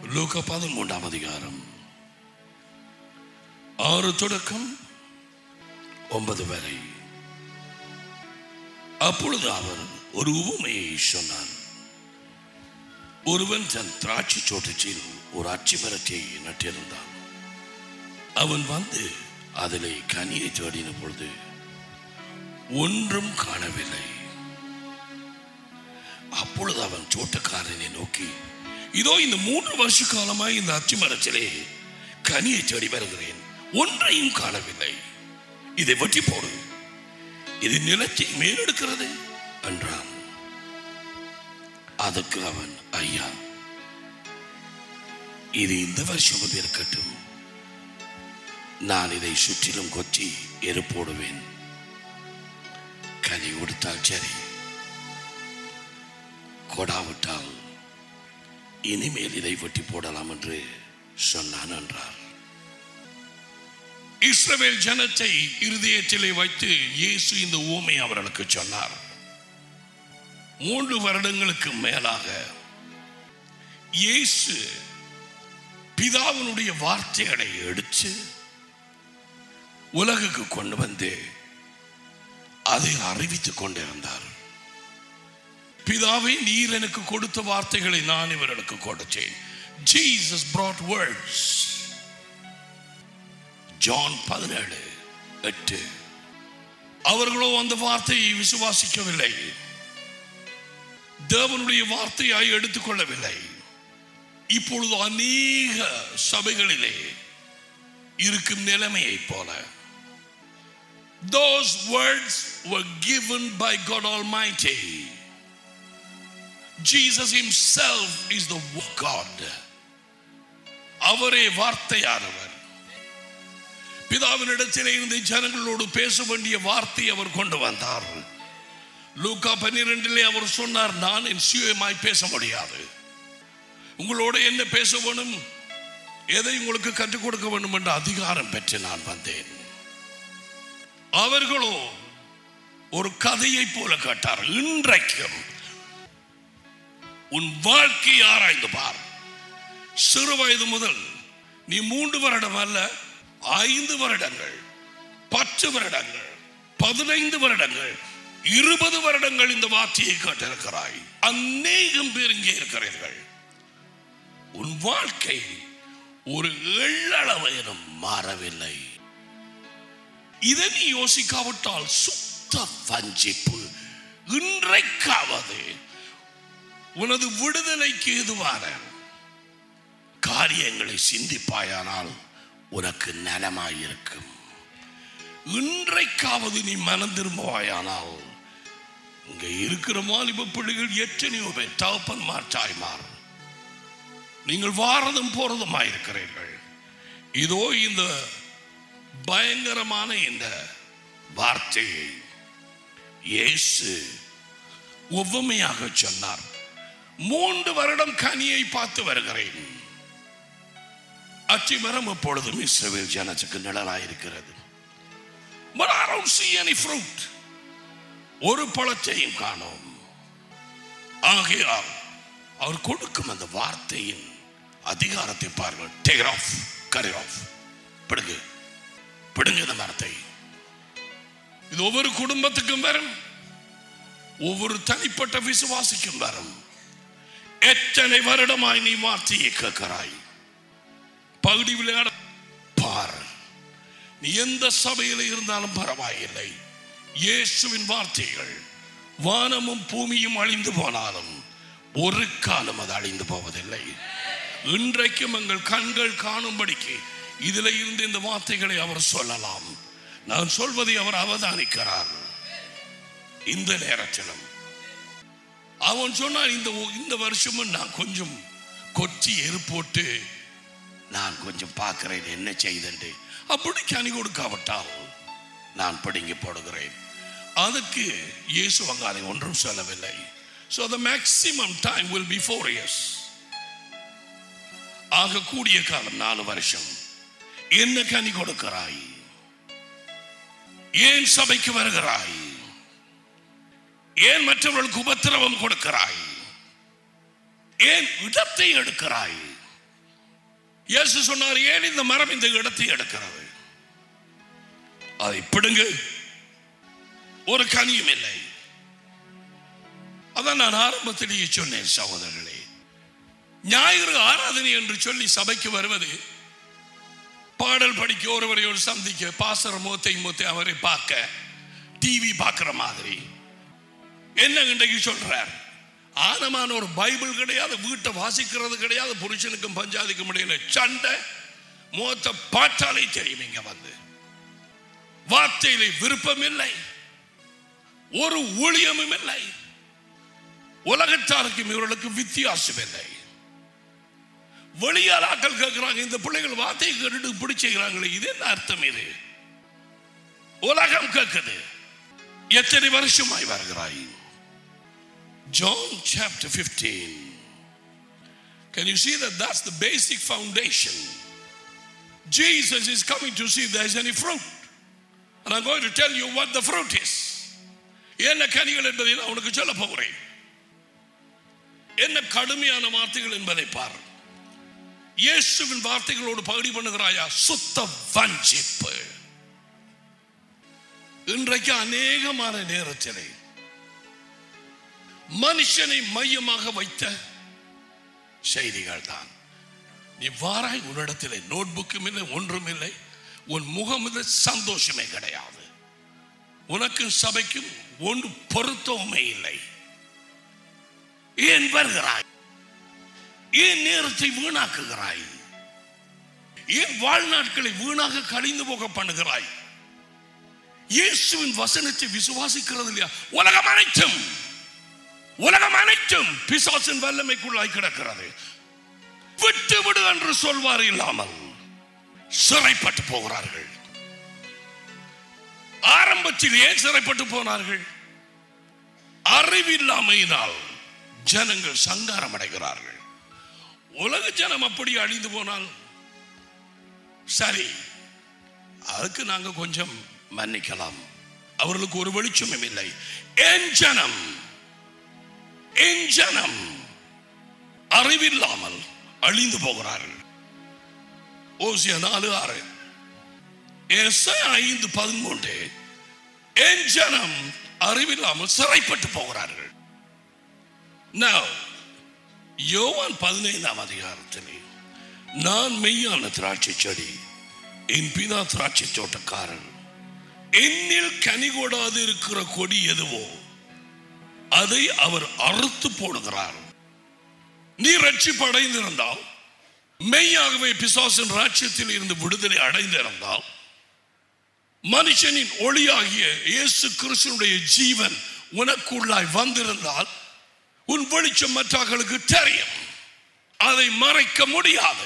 லூக்கா பதிமூன்றாம் அதிகாரம் ஆறு தொடக்கம் ஒன்பது வரை அப்பொழுது அவர் ஒரு உவமையை சொன்னார் ஒருவன் தன் திராட்சை தோட்டத்தில் ஒரு அச்சி மரத்தை நட்டிருந்தான் அவன் வந்து அதிலே கனியை தேடின பொழுது ஒன்றும் காணவில்லை அப்பொழுது அவன் தோட்டக்காரனை நோக்கி இதோ இந்த மூன்று வருஷ காலமாய் இந்த அச்சி மரத்திலே கனியை தேடி வருகிறேன் ஒன்றையும் காணவில்லை இதை வெட்டி போடு இது நிலத்தை மேலெடுக்கிறது என்றான் அதுக்கு அவன் ஐயா இது இந்த வருஷமும் இருக்கட்டும் நான் இதை சுற்றிலும் கொத்தி எரு போடுவேன் கனி கொடுத்தால் சரி கொடாவிட்டால் இனிமேல் இதை வெட்டி போடலாம் என்று சொன்னான் என்றார் இஸ்ரவேல் ஜனத்தை இருதயத்திலே வைத்து இயேசு இந்த ஊமை அவர்களுக்கு சொன்னார் மூன்று வருடங்களுக்கு மேலாக இயேசு பிதாவினுடைய வார்த்தைகளை எடுத்து உலகுக்கு கொண்டு வந்து அதை அறிவித்துக் கொண்டிருந்தார் பிதாவை நீர் எனக்கு கொடுத்த வார்த்தைகளை நான் இவர்களுக்கு கொடுத்தேன் ஜீசஸ் brought words ஜான் பதினேழு எட்டு அவர்களோ அந்த வார்த்தையை விசுவாசிக்கவில்லை தேவனுடைய வார்த்தையாய் எடுத்துக்கொள்ளவில்லை இப்பொழுது அநேக சபைகளிலே இருக்கும் நிலைமையை போல those words were given by God Almighty Jesus himself is the God அவரே வார்த்தையானவர் பிதாவினிடத்திலே இருந்து ஜனங்களோடு பேச வேண்டிய வார்த்தை அவர் கொண்டு வந்தார் லூக்கா பன்னிரெண்டிலே அவர் சொன்னார் நான் என் சுயமாய் பேச முடியாது உங்களோட என்ன பேச வேணும் எதை உங்களுக்கு கற்றுக் கொடுக்க வேண்டும் என்ற அதிகாரம் பெற்று நான் வந்தேன் அவர்களோ ஒரு கதையை போல கேட்டார் இன்றைக்கும் உன் வாழ்க்கை ஆராய்ந்து பார் சிறு வயது முதல் நீ மூன்று வருடம் அல்ல ஐந்து வருடங்கள் பத்து வருடங்கள் பதினைந்து வருடங்கள் இருபது வருடங்கள் இந்த வார்த்தையை கேட்டிருக்கிறாய் அநேகம் பேர் இங்கே இருக்கிறீர்கள் உன் வாழ்க்கை ஒரு எள்ளளவேனும் மாறவில்லை இதை நீ யோசிக்காவிட்டால் சுத்த வஞ்சிப்பு இன்றைக்காவது உனது விடுதலைக்கு எதுவான காரியங்களை சிந்திப்பாயானால் உனக்கு நலமாயிருக்கும் இன்றைக்காவது நீ மனம் திரும்புவாயானால் இங்க இருக்கிற வாலிப பிள்ளைகள் எத்தனையோ பேர் தகப்பன்மார் தாய்மார் நீங்கள் வாரதும் போறதுமாயிருக்கிறீர்கள் இதோ இந்த பயங்கரமான இந்த வார்த்தையை இயேசு ஒவ்வுமையாக சொன்னார் மூன்று வருடம் கனியை பார்த்து வருகிறேன் அச்சி மரம் எப்பொழுதும் இஸ்ரவேல் ஜனத்துக்கு நிழலாயிருக்கிறது But I don't see any fruit. ஒரு பழத்தையும் காணோம் ஆகையால் அவர் கொடுக்கும் அந்த வார்த்தையின் அதிகாரத்தை பாருங்கள் டேக் ஆஃப் கரி ஆஃப் பிடுங்கு பிடுங்க இந்த மரத்தை இது ஒவ்வொரு குடும்பத்துக்கும் வரும் ஒவ்வொரு தனிப்பட்ட விசுவாசிக்கும் வரும் எத்தனை வருடமாய் நீ வார்த்தையை கேட்கிறாய் பகுதி விளையாட பார் நீ எந்த சபையில் இருந்தாலும் பரவாயில்லை இயேசுவின் வார்த்தைகள் வானமும் பூமியும் அழிந்து போனாலும் ஒரு காலம் அது அழிந்து போவதில்லை இன்றைக்கும் எங்கள் கண்கள் காணும்படிக்கு இதில் இருந்து இந்த வார்த்தைகளை அவர் சொல்லலாம் நான் சொல்வதை அவர் அவதானிக்கிறார் இந்த நேரத்திலும் அவன் சொன்னான் இந்த இந்த வருஷமும் நான் கொஞ்சம் கொச்சி எரு போட்டு நான் கொஞ்சம் பார்க்கிறேன் என்ன செய்தேன் அப்படி கனி கொடுக்காவிட்டால் நான் பிடுங்கி போடுகிறேன் அதுக்கு இயேசு அங்க அதை ஒன்றும் சொல்லவில்லை so the maximum time will be four years ஆக கூடிய காலம் நாலு வருஷம் என்ன கனி கொடுக்கிறாய் ஏன் சபைக்கு வருகிறாய் ஏன் மற்றவர்களுக்கு உபத்திரவம் கொடுக்கிறாய் ஏன் இடத்தை எடுக்கிறாய் இயேசு சொன்னார் ஏன் இந்த மரம் இந்த இடத்தை எடுக்கிறது அதை பிடுங்கு ஒரு கனியும் இல்லை அதான் நான் ஆரம்பத்திலேயே சொன்னேன் சகோதரர்களே ஞாயிறு ஆராதனை என்று சொல்லி சபைக்கு வருவது பாடல் படிக்க ஒருவரை ஒரு சந்திக்க பாசர மூத்தை மூத்தை அவரை பார்க்க டிவி பார்க்கிற மாதிரி என்ன இன்றைக்கு சொல்றார் ஆனமான ஒரு பைபிள் கிடையாது வீட்டை வாசிக்கிறது கிடையாது புருஷனுக்கும் பஞ்சாதிக்கும் இடையில சண்டை மூத்த பாட்டாலே தெரியும் இங்க வந்து வார்த்தையிலே விருப்பம் இல்லை ஒரு ஊழியமும் இல்லை உலகத்தாருக்கும் இவர்களுக்கு வித்தியாசம் இல்லை வெளியால் ஆக்கள் கேட்கிறாங்க இந்த பிள்ளைகள் வார்த்தையை கேட்டுட்டு பிடிச்சுக்கிறாங்களே இது என்ன அர்த்தம் இது உலகம் கேட்குது எத்தனை வருஷமாய் வருகிறாய் John chapter 15. Can you see that that's the basic foundation? Jesus is coming to see if there's any fruit. And I'm going to tell you what the fruit is. என்ன கனிகள் என்பதை நான் உனக்கு சொல்ல போகிறேன் என்ன கடுமையான வார்த்தைகள் என்பதை பார் இயேசுவின் வார்த்தைகளோடு பகுதி பண்ணுகிறாயா சுத்த வஞ்சிப்பு இன்றைக்கு அநேகமான நேரத்திலே மனுஷனை மையமாக வைத்த செய்திகள் தான் நீ வாராய் உன்னிடத்திலே நோட் புக்கும் இல்லை ஒன்றும் இல்லை உன் முகம் இல்லை சந்தோஷமே கிடையாது உனக்கும் சபைக்கும் ஒன்று பொருத்தவுமே இல்லை ஏன் வருகிறாய் ஏன் நேரத்தை வீணாக்குகிறாய் ஏன் வாழ்நாட்களை வீணாக கழிந்து போக பண்ணுகிறாய் இயேசுவின் வசனத்தை விசுவாசிக்கிறது இல்லையா உலகம் அனைத்தும் உலகம் அனைத்தும் பிசாசின் வல்லமைக்குள்ளாய் கிடக்கிறது விட்டு விடு என்று சொல்வார் இல்லாமல் சிறைப்பட்டு போகிறார்கள் ஆரம்பத்தில் ஏன் சிறைப்பட்டு போனார்கள் அறிவில்லாமையினால் ஜனங்கள் சங்காரம் அடைகிறார்கள் உலக ஜனம் அப்படி அழிந்து போனால் சரி அதுக்கு நாங்க கொஞ்சம் மன்னிக்கலாம் அவர்களுக்கு ஒரு வெளிச்சமும் இல்லை என் ஜனம் என் ஜனம் அறிவில்லாமல் அழிந்து போகிறார்கள் ஓசிய நாலு ஆறு எஸ்ஐ ஐந்து பதிமூன்று என் ஜனம் அறிவில்லாமல் சிறைப்பட்டு போகிறார்கள் Now, யோவான் பதினைந்தாம் அதிகாரத்திலே நான் மெய்யான திராட்சை செடி என் பிதா திராட்சை தோட்டக்காரன் என்னில் கனி கொடாது இருக்கிற கொடி எதுவோ அதை அவர் அறுத்து போடுகிறார் நீ ரட்சிப்பு அடைந்திருந்தால் மெய்யாகவே பிசாசின் ராட்சியத்தில் இருந்து விடுதலை அடைந்திருந்தால் மனுஷனின் ஒளியாகிய இயேசு கிறிஸ்துனுடைய ஜீவன் உனக்குள்ளாய் வந்திருந்தால் உன் வெளிச்சம் மற்றவர்களுக்கு தெரியும் அதை மறைக்க முடியாது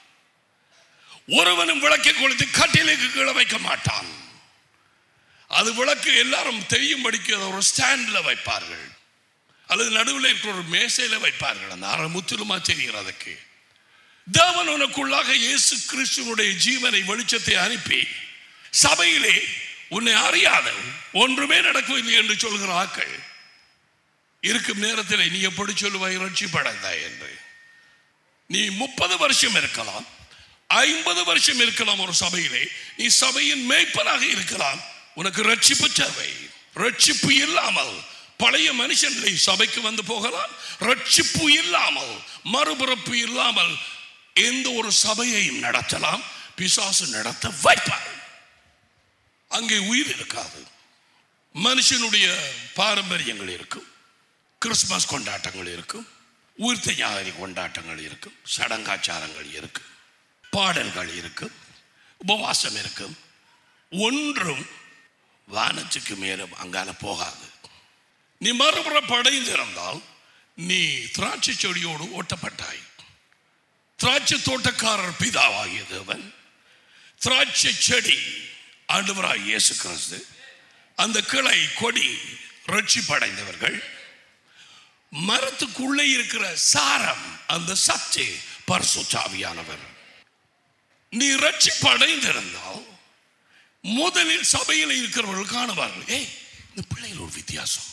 ஒருவனும் விளக்கை கொளுத்து கட்டிலுக்கு கீழே வைக்க மாட்டான் அது விளக்கு எல்லாரும் தெரியும்படிக்கு அதை ஒரு ஸ்டாண்ட்ல வைப்பார்கள் அல்லது நடுவில் இருக்கிற ஒரு மேசையில வைப்பார்கள் அந்த அரை முற்றிலுமா தெரிகிறதுக்கு தேவன் உனக்குள்ளாக இயேசு கிறிஸ்துவனுடைய ஜீவனை வெளிச்சத்தை அனுப்பி சபையிலே உன்னை அறியாத ஒன்றுமே நடக்கவில்லை என்று சொல்கிற ஆக்கள் இருக்கும் நேரத்தில் நீ எப்படி சொல்லுவாய் ரட்சிப்படைந்தாய் என்று நீ முப்பது வருஷம் இருக்கலாம் ஐம்பது வருஷம் இருக்கலாம் ஒரு சபையிலே நீ சபையின் மேய்ப்பனாக இருக்கலாம் உனக்கு ரட்சிப்பு தேவை ரட்சிப்பு இல்லாமல் பழைய மனுஷன்களை சபைக்கு வந்து போகலாம் ரட்சிப்பு இல்லாமல் மறுபிறப்பு இல்லாமல் எந்த ஒரு சபையையும் நடத்தலாம் பிசாசு நடத்த வைப்பார் அங்கே உயிர் இருக்காது மனுஷனுடைய பாரம்பரியங்கள் இருக்கும் கிறிஸ்துமஸ் கொண்டாட்டங்கள் இருக்கும் உயிர்த்த ஞாயிறு கொண்டாட்டங்கள் இருக்கும் சடங்காச்சாரங்கள் இருக்கும் பாடல்கள் இருக்கும் உபவாசம் இருக்கும் ஒன்றும் வானத்துக்கு மேலும் அங்கால போகாது நீ மறுபுற படைந்திருந்தால் நீ திராட்சை செடியோடு ஓட்டப்பட்டாய் திராட்சை தோட்டக்காரர் பிதாவாகிய தேவன் திராட்சை செடி ஆண்டவராய் இயேசு கிறிஸ்து அந்த கிளை கொடி ரட்சிப்படைந்தவர்கள் மரத்துக்குள்ளே இருக்கிற சாரம் அந்த சத்து பரிசுத்தாவியானவர் நீ ரட்சிப்பு அடைந்திருந்தால் முதலில் சபையில் இருக்கிறவர்கள் காணுவார்கள் ஏய் இந்த பிள்ளைகள் ஒரு வித்தியாசம்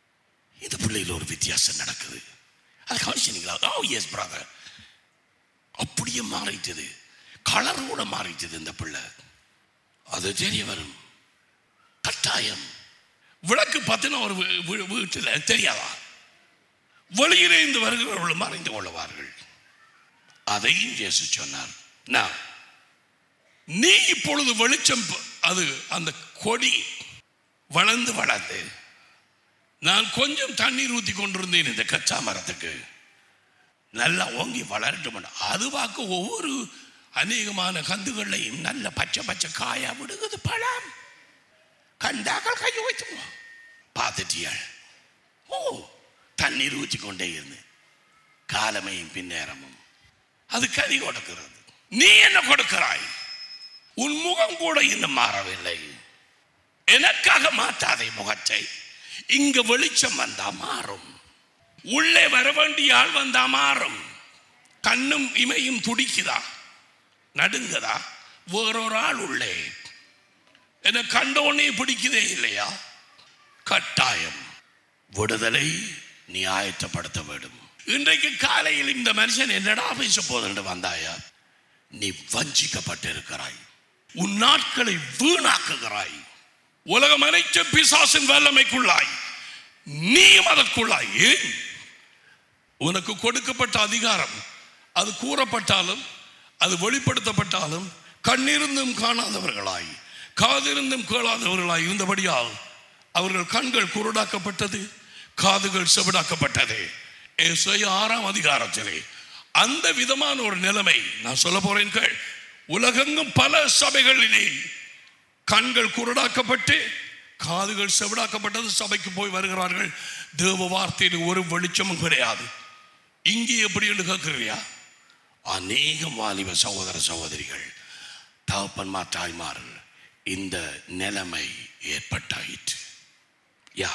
இந்த பிள்ளைகள் ஒரு வித்தியாசம் நடக்குது அது கவனிச்சீங்களா ஓ எஸ் பிரதர் அப்படியே மாறிட்டது கலர் கூட மாறிட்டது இந்த பிள்ளை அது தெரிய வரும் கட்டாயம் விளக்கு பத்தின ஒரு வீ- வீ- வீட்டில் தெரியாதா வெளியிலே இருந்து வருகிறவர்கள் மறைந்து கொள்ளுவார்கள் அதையும் இயேசு சொன்னார் நான் நீ இப்பொழுது வெளிச்சம் ப- அது அந்த கொடி வளர்ந்து வளர்ந்து நான் கொஞ்சம் தண்ணீர் ஊற்றி கொண்டிருந்தேன் இந்த கச்சா மரத்துக்கு நல்லா ஓங்கி வளரட்டும் அதுவாக்கு ஒவ்வொரு அநேகமான கந்துகளையும் நல்ல பச்சை பச்சை காயா விடுகுது பழம் கண்டாக்கள் கையை வைத்துமோ பார்த்துட்டியாள் ஓ தண்ணீர் ஊற்றி கொண்டே இருந்து காலமையும் பின்னேரமும் அது கனி கொடுக்கிறது நீ என்ன கொடுக்கிறாய் உன் முகம் கூட இன்னும் மாறவில்லை எனக்காக மாற்றாதே முகத்தை இங்க வெளிச்சம் வந்தா மாறும் உள்ளே வர வேண்டிய ஆள் வந்தா மாறும் கண்ணும் இமையும் துடிக்குதா நடுங்குதா வேறொரு ஆள் உள்ளே என கண்டோனே பிடிக்குதே இல்லையா கட்டாயம் விடுதலை நீ ஆயத்தப்படுத்த வேண்டும் இன்றைக்கு காலையில் இந்த மனுஷன் என்னடா பேச போதுன்னு வந்தாயா நீ வஞ்சிக்கப்பட்டிருக்கிறாய் உன் நாட்களை வீணாக்குகிறாய் உலகம் அனைத்து பிசாசின் வல்லமைக்குள்ளாய் நீயும் அதற்குள்ளாய் ஏன் உனக்கு கொடுக்கப்பட்ட அதிகாரம் அது கூறப்பட்டாலும் அது வெளிப்படுத்தப்பட்டாலும் கண்ணிருந்தும் காணாதவர்களாய் காதிருந்தும் கேளாதவர்களாய் இருந்தபடியால் அவர்கள் கண்கள் குருடாக்கப்பட்டது காதுகள் செவிடாக்கப்பட்டது ஏசாயா ஆறாம் அதிகாரத்திலே அந்த விதமான ஒரு நிலைமை நான் சொல்ல போறேன் கேள் உலகெங்கும் பல சபைகளிலே கண்கள் குருடாக்கப்பட்டு காதுகள் செவிடாக்கப்பட்டது சபைக்கு போய் வருகிறார்கள் தேவ வார்த்தையில் ஒரு வெளிச்சமும் கிடையாது இங்கே எப்படி என்று கேட்கிறியா அநேகம் வாலிப சகோதர சகோதரிகள் தகப்பன்மார் தாய்மார்கள் இந்த நிலைமை ஏற்பட்டாயிற்று யா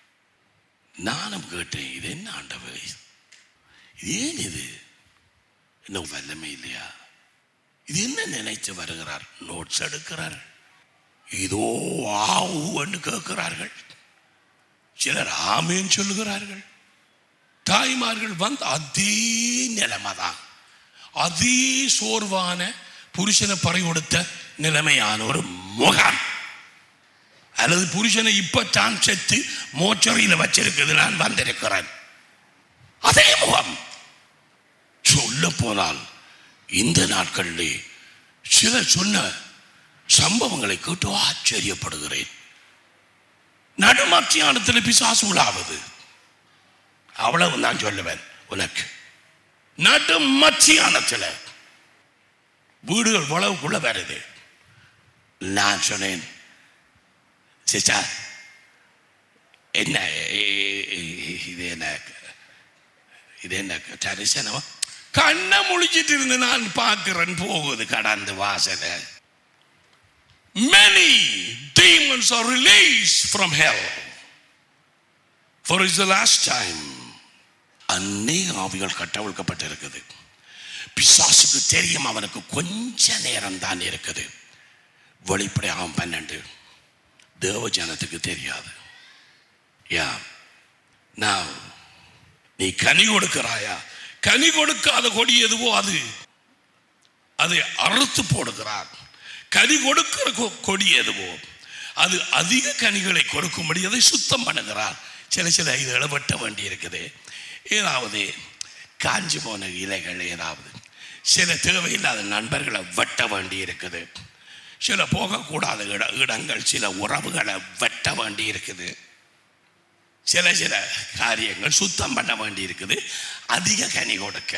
நானும் கேட்டேன் இது என்ன ஆண்டவரே இது ஏன் இது இன்னும் வல்லமை இல்லையா இது என்ன நினைத்து வருகிறார் நோட்ஸ் எடுக்கிறார் இதோ ஆவு என்று கேட்கிறார்கள் சிலர் ஆமேன்னு சொல்லுகிறார்கள் தாய்மார்கள் வந்து அதே நிலைமை தான் அதே சோர்வான புருஷனை பறை கொடுத்த நிலைமையான ஒரு முகம் அல்லது புருஷனை இப்பத்தான் செத்து மோச்சரியில் வச்சிருக்குது நான் வந்திருக்கிறேன் அதே முகம் சொல்ல போனால் இந்த நாட்களிலே சில சொன்ன சம்பவங்களை கேட்டு ஆச்சரியப்படுகிறேன் நடுமத்தியானத்தில் பிசாசு உலாவது அவ்வளவு நான் சொல்லுவேன் உனக்கு நடு மத்தியானத்தில் வீடுகள் உழவுக்குள்ள வருது நான் சொன்னேன் சிச்சா என்ன இது என்ன இது என்ன தரிசனம் கண்ணை முழிச்சிட்டு இருந்து நான் பார்க்கிறேன் போகுது கடந்து வாசலை Many demons are released from hell. For it's the last time. அநேக ஆவிகள் கட்டவிழ்க்கப்பட்டிருக்குது பிசாசுக்கு தெரியும் அவனுக்கு கொஞ்ச நேரம் தான் இருக்குது வெளிப்படையாகும் பன்னெண்டு தேவ ஜனத்துக்கு தெரியாது யா நான் நீ கனி கொடுக்கிறாயா கனி கொடுக்காத கொடி எதுவோ அது அதை அறுத்து போடுகிறார் கனி கொடுக்கிற கொ- கொடி எதுவோ அது அதிக கனிகளை கொடுக்கும்படி அதை சுத்தம் பண்ணுகிறார் சில சில இதுகளை வெட்ட வேண்டி இருக்குது ஏதாவது காஞ்சி போன இலைகள் ஏதாவது சில தேவையில்லாத நண்பர்களை வெட்ட வேண்டி இருக்குது சில போகக்கூடாத இட இடங்கள் சில உறவுகளை வெட்ட வேண்டி இருக்குது சில சில காரியங்கள் சுத்தம் பண்ண வேண்டி இருக்குது அதிக கனி கொடுக்க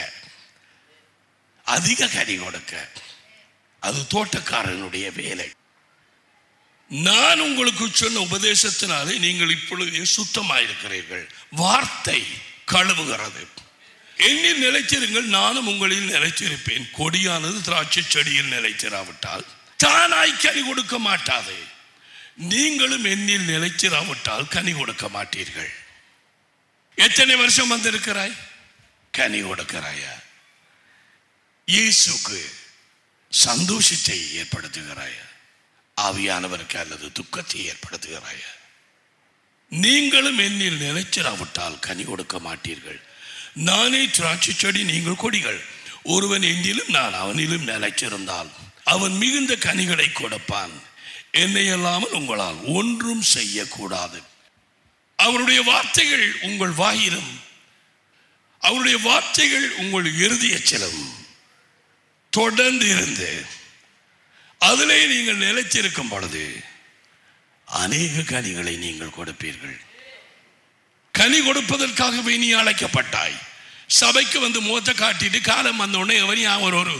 அதிக கனி கொடுக்க அது தோட்டக்காரனுடைய வேலை நான் உங்களுக்கு சொன்ன உபதேசத்தினாலே நீங்கள் இப்பொழுது சுத்தமாயிருக்கிறீர்கள் வார்த்தை கழுவுகிறது என்னில் நிலைத்திருங்கள் நானும் உங்களில் நிலைத்திருப்பேன் கொடியானது திராட்சை செடியில் நிலைத்திராவிட்டால் தானாய் கனி கொடுக்க மாட்டாது நீங்களும் என்னில் நிலைத்திராவிட்டால் கனி கொடுக்க மாட்டீர்கள் எத்தனை வருஷம் வந்திருக்கிறாய் கனி கொடுக்கிறாயா இயேசுக்கு சந்தோஷத்தை ஏற்படுத்துகிறாயா ஆவியானவருக்கு அல்லது துக்கத்தை ஏற்படுத்துகிறாயா நீங்களும் என்னில் நிலைச்சிராவிட்டால் கனி கொடுக்க மாட்டீர்கள் நானே திராட்சை செடி நீங்கள் கொடிகள் ஒருவன் என்னிலும் நான் அவனிலும் நிலைச்சிருந்தால் அவன் மிகுந்த கனிகளை கொடுப்பான் என்னை அல்லாமல் உங்களால் ஒன்றும் செய்யக்கூடாது அவருடைய வார்த்தைகள் உங்கள் வாயிலும் அவருடைய வார்த்தைகள் உங்கள் இறுதியச்சிலும் தொடர்ந்து இருந்து அதிலே நீங்கள் நிலைச்சிருக்கும் பொழுது அநேக கனிகளை நீங்கள் கொடுப்பீர்கள் கனி கொடுப்பதற்காகவே நீ அழைக்கப்பட்டாய் சபைக்கு வந்து முகத்தை காட்டிட்டு காலம் வந்த உடனே எவனையா ஒரு ஒரு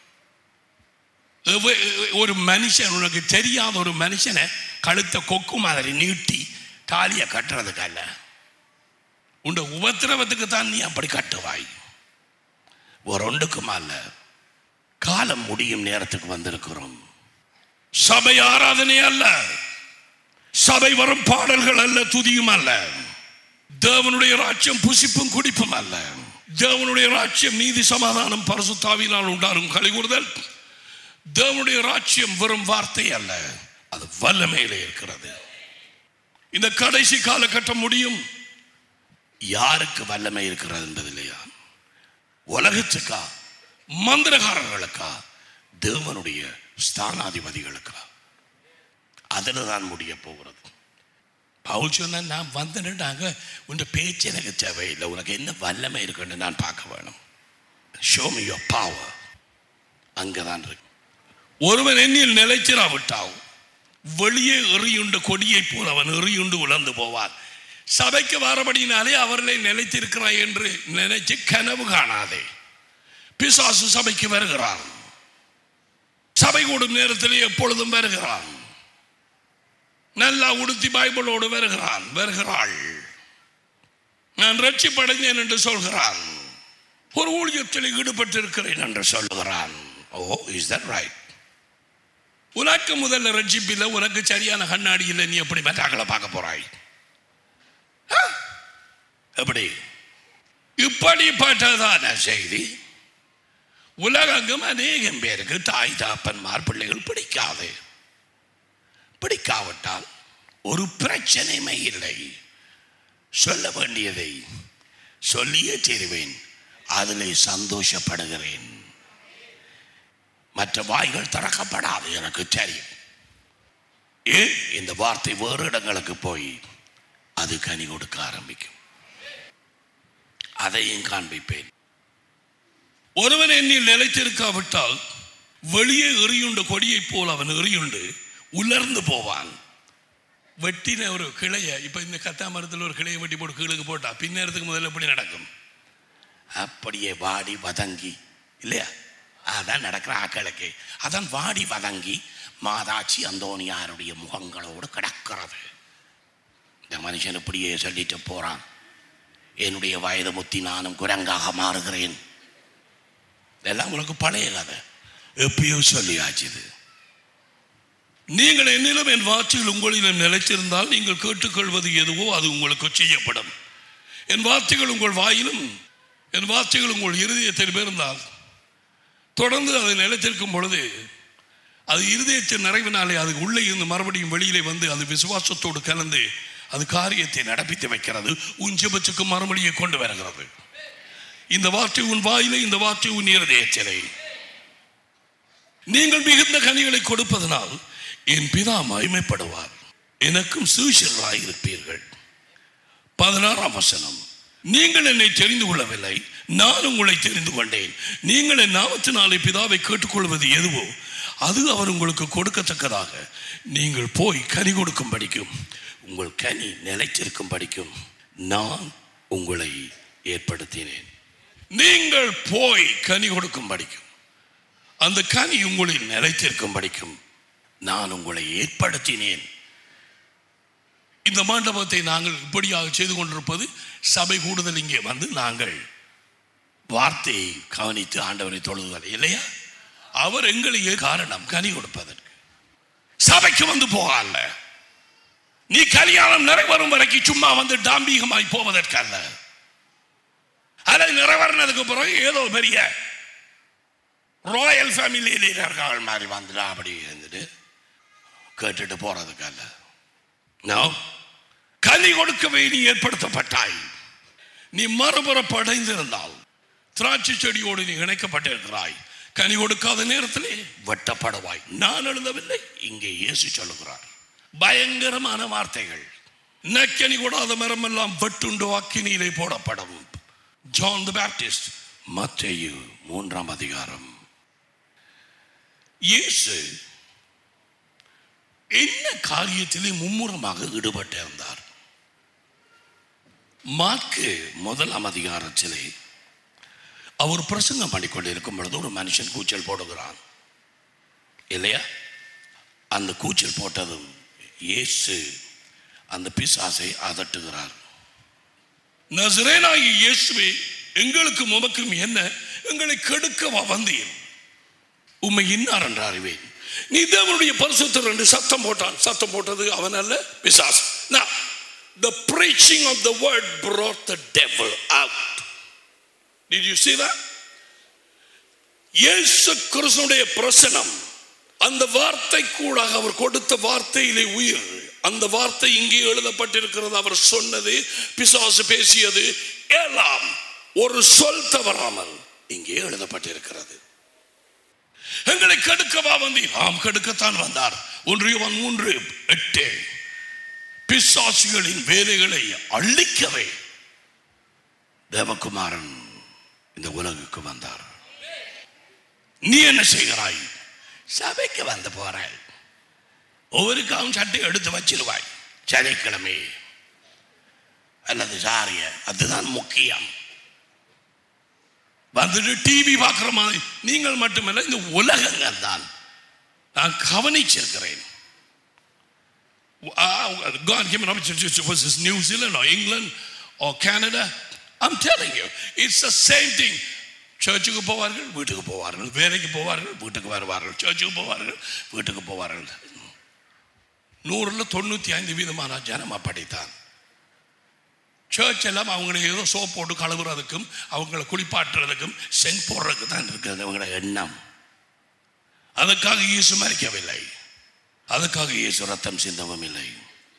எவ- ஒரு மனுஷன் உனக்கு தெரியாத ஒரு மனுஷனை கழுத்தை கொக்கு மாதிரி நீட்டி தாலியை கட்டுறதுக்கு அல்ல உண்ட உபத்திரவத்துக்கு தான் நீ அப்படி கட்டுவாய் ஒரு ஒன்றுக்குமா அல்ல காலம் முடியும் நேரத்துக்கு வந்திருக்கிறோம் சபை ஆராதனை அல்ல சபை வரும் பாடல்கள் அல்ல துதியும் அல்ல தேவனுடைய ராஜ்யம் புசிப்பும் குடிப்பும் அல்ல தேவனுடைய ராஜ்யம் நீதி சமாதானம் பரிசுத்தாவினால் உண்டாகும் கலிகூறுதல் தேவனுடைய ராஜ்யம் வெறும் வார்த்தை அல்ல அது வல்லமையிலே இருக்கிறது இந்த கடைசி காலகட்டம் முடியும் யாருக்கு வல்லமை இருக்கிறது என்பதில்லையா உலகத்துக்கா மந்திரகாரர்களுக்கா தேவனுடைய ஸ்தானாதிபதிகளுக்கா அதில் தான் முடிய போகிறது பவுல் சொன்ன நான் வந்துட்டாங்க உன் பேச்சு எனக்கு தேவையில்லை உனக்கு என்ன வல்லமை இருக்குன்னு நான் பார்க்க வேணும் ஷோ மீ யோர் பவர் அங்கே தான் இருக்கு ஒருவன் என்னில் நிலைச்சிராவிட்டால் வெளியே எறியுண்ட கொடியை போல் அவன் எறியுண்டு உழந்து போவான் சபைக்கு வரபடினாலே அவர்களை நிலைத்திருக்கிறாய் என்று நினைச்சு கனவு காணாதே பிசாசு சபைக்கு வருகிறான் சபை கூடும் நேரத்திலே எப்பொழுதும் வருகிறான் நல்லா உடுத்தி பைபிளோடு வருகிறான் வருகிறாள் நான் ரட்சிப்படைந்தேன் என்று சொல்கிறான் ஒரு ஊழியத்தில் ஈடுபட்டிருக்கிறேன் என்று சொல்லுகிறான் ஓ இஸ் தட் ரைட் உனக்கு முதல்ல ரட்சிப்பில்லை உனக்கு சரியான கண்ணாடி இல்லை நீ எப்படி மற்றாக்களை பார்க்க போறாய் ஆ? எப்படி இப்படிப்பட்டதான செய்தி உலகெங்கும் அநேகம் பேருக்கு தாய் தாப்பன்மார் பிள்ளைகள் பிடிக்காது பிடிக்காவிட்டால் ஒரு பிரச்சனையுமே இல்லை சொல்ல வேண்டியதை சொல்லியே தருவேன் அதிலே சந்தோஷப்படுகிறேன் மற்ற வாய்கள் திறக்கப்படாது எனக்கு தெரியும் ஏன் இந்த வார்த்தை வேறு இடங்களுக்கு போய் அது கனி கொடுக்க ஆரம்பிக்கும் அதையும் காண்பிப்பேன் ஒருவன் என்னில் நிலைத்திருக்காவிட்டால் வெளியே எறியுண்ட கொடியைப் போல் அவன் எறியுண்டு உலர்ந்து போவான் வெட்டின ஒரு கிளைய இப்ப இந்த கத்தா மரத்தில் ஒரு கிளையை வெட்டி போட்டு கீழுக்கு போட்டா பின்னேறதுக்கு முதல்ல எப்படி நடக்கும் அப்படியே வாடி வதங்கி இல்லையா அதான் நடக்கிற ஆக்களுக்கு அதான் வாடி வதங்கி மாதாச்சி அந்தோனியாருடைய முகங்களோடு கிடக்கிறது இந்த மனுஷன் இப்படியே சொல்லிட்டு போறான் என்னுடைய வயது முத்தி நானும் குரங்காக மாறுகிறேன் இதெல்லாம் உனக்கு பழைய கதை எப்பயோ சொல்லியாச்சு இது நீங்கள் என்னிலும் என் வார்த்தைகள் உங்களிடம் நிலைத்திருந்தால் நீங்கள் கேட்டுக்கொள்வது எதுவோ அது உங்களுக்கு செய்யப்படும் என் வார்த்தைகள் உங்கள் வாயிலும் என் வார்த்தைகள் உங்கள் இருதயத்தில் இருந்தால் தொடர்ந்து அது நிலைத்திருக்கும் பொழுது அது இருதயத்தின் நிறைவினாலே அது உள்ளே இருந்து மறுபடியும் வெளியிலே வந்து அது விசுவாசத்தோடு கலந்து அது காரியத்தை நடப்பித்து வைக்கிறது உன் ஜெபத்துக்கு மறுமொழியை கொண்டு வருகிறது இந்த வார்த்தை உன் வாயிலே இந்த வார்த்தை உன் இருதயத்திலே நீங்கள் மிகுந்த கனிகளை கொடுப்பதனால் என் பிதா மகிமைப்படுவார் எனக்கும் சூஷர்களாய் இருப்பீர்கள் பதினாறாம் வசனம் நீங்கள் என்னை தெரிந்து கொள்ளவில்லை நான் உங்களை தெரிந்து கொண்டேன் நீங்கள் என் நாமத்தினாலே பிதாவை கேட்டுக்கொள்வது எதுவோ அது அவர் உங்களுக்கு கொடுக்கத்தக்கதாக நீங்கள் போய் கனி கொடுக்கும் படிக்கும் உங்கள் கனி நிலைத்திருக்கும் படிக்கும் நான் உங்களை ஏற்படுத்தினேன் நீங்கள் போய் கனி கொடுக்கும் படிக்கும் அந்த கனி உங்களில் நிலைத்திருக்கும் படிக்கும் நான் உங்களை ஏற்படுத்தினேன் இந்த மண்டபத்தை நாங்கள் இப்படியாக செய்து கொண்டிருப்பது சபை கூடுதல் இங்கே வந்து நாங்கள் வார்த்தையை கவனித்து ஆண்டவரை தொழுதுவதை இல்லையா அவர் எங்களையே காரணம் கனி கொடுப்பதற்கு சபைக்கு வந்து போகல நீ கல்யாணம் நிறைவேறும் வரைக்கும் சும்மா வந்து டாம்பீகமாய் போவதற்கல்ல அதை நிறைவேறினதுக்கு பிறகு ஏதோ பெரிய ராயல் ஃபேமிலியில் இருக்கிற மாதிரி வந்துடா அப்படி இருந்துட்டு கேட்டுட்டு போறதுக்கல்ல நோ கனி கொடுக்கவே நீ ஏற்படுத்தப்பட்டாய் நீ மறுபுறப்படைந்திருந்தால் திராட்சை செடியோடு நீ இணைக்கப்பட்டிருக்கிறாய் கனி கொடுக்காத நேரத்திலே வெட்டப்படுவாய் நான் எழுதவில்லை இங்கே இயேசு சொல்லுகிறார் பயங்கரமான வார்த்தைகள் நக்கனி கூடாத மரம் எல்லாம் வெட்டுண்டு அக்கினியிலே போடப்படும் ஜான் தி பேப்டிஸ்ட் மத்தேயு மூன்றாம் அதிகாரம் இயேசு என்ன காரியத்திலே மும்முரமாக ஈடுபட்டிருந்தார் மார்க்கு முதலாம் அதிகாரத்திலே அவர் பிரசங்கம் பண்ணிக்கொண்டிருக்கும் பொழுது ஒரு மனுஷன் கூச்சல் போடுகிறான் இல்லையா அந்த கூச்சல் போட்டதும் இயேசு அந்த பிசாசை அதட்டுகிறார் நசரேனாகி இயேசுவே எங்களுக்கு உமக்கும் என்ன எங்களை கெடுக்கவா வந்தீர் உம்மை இன்னார் என்று அறிவேன் நீ தேவனுடைய பரிசுத்தர் என்று சத்தம் போட்டான் சத்தம் போட்டது அவன் அல்ல பிசாஸ் Now, the preaching of the word brought the devil out. Did you see that? இயேசு கிறிஸ்துடைய பிரசனம் அந்த வார்த்தை கூட அவர் கொடுத்த வார்த்தையிலே உயிர் அந்த வார்த்தை இங்கே எழுதப்பட்டிருக்கிறது அவர் சொன்னது பிசாசு பேசியது எல்லாம் ஒரு சொல் தவறாமல் இங்கே எழுதப்பட்டிருக்கிறது எங்களை கெடுக்கவா வந்தீர் ஆம் கெடுக்கத்தான் வந்தார் ஒன்றியவன் மூன்று எட்டு பிசாசுகளின் வேலைகளை அழிக்கவே தேவகுமாரன் இந்த உலகுக்கு வந்தார் நீ என்ன செய்கிறாய் சபைக்கு வந்து போறாய் ஒவ்வொருக்காவும் சட்டை எடுத்து வச்சிருவாய் சனிக்கிழமை அல்லது சாரிய அதுதான் முக்கியம் வந்துட்டு டிவி பார்க்குற மாதிரி நீங்கள் மட்டுமல்ல இந்த உலகங்கள் தான் நான் கவனிச்சிருக்கிறேன் Uh, God came an opportunity was this New Zealand or England or Canada. I'm telling you, it's the same thing. சர்ச்சுக்கு போவார்கள் வீட்டுக்கு போவார்கள் வேலைக்கு போவார்கள் வீட்டுக்கு வருவார்கள் சர்ச்சுக்கு போவார்கள் வீட்டுக்கு போவார்கள் நூறில் தொண்ணூற்றி ஐந்து வீதமான ஜனம் அப்படித்தான் சர்ச் எல்லாம் அவங்களை ஏதோ சோப் போட்டு கழுவுறதுக்கும் அவங்கள குளிப்பாட்டுறதுக்கும் சென் போடுறதுக்கு தான் இருக்குது அவங்களோட எண்ணம் அதுக்காக இயேசு மறிக்கவில்லை அதுக்காக இயேசு ரத்தம் சிந்தவும் இல்லை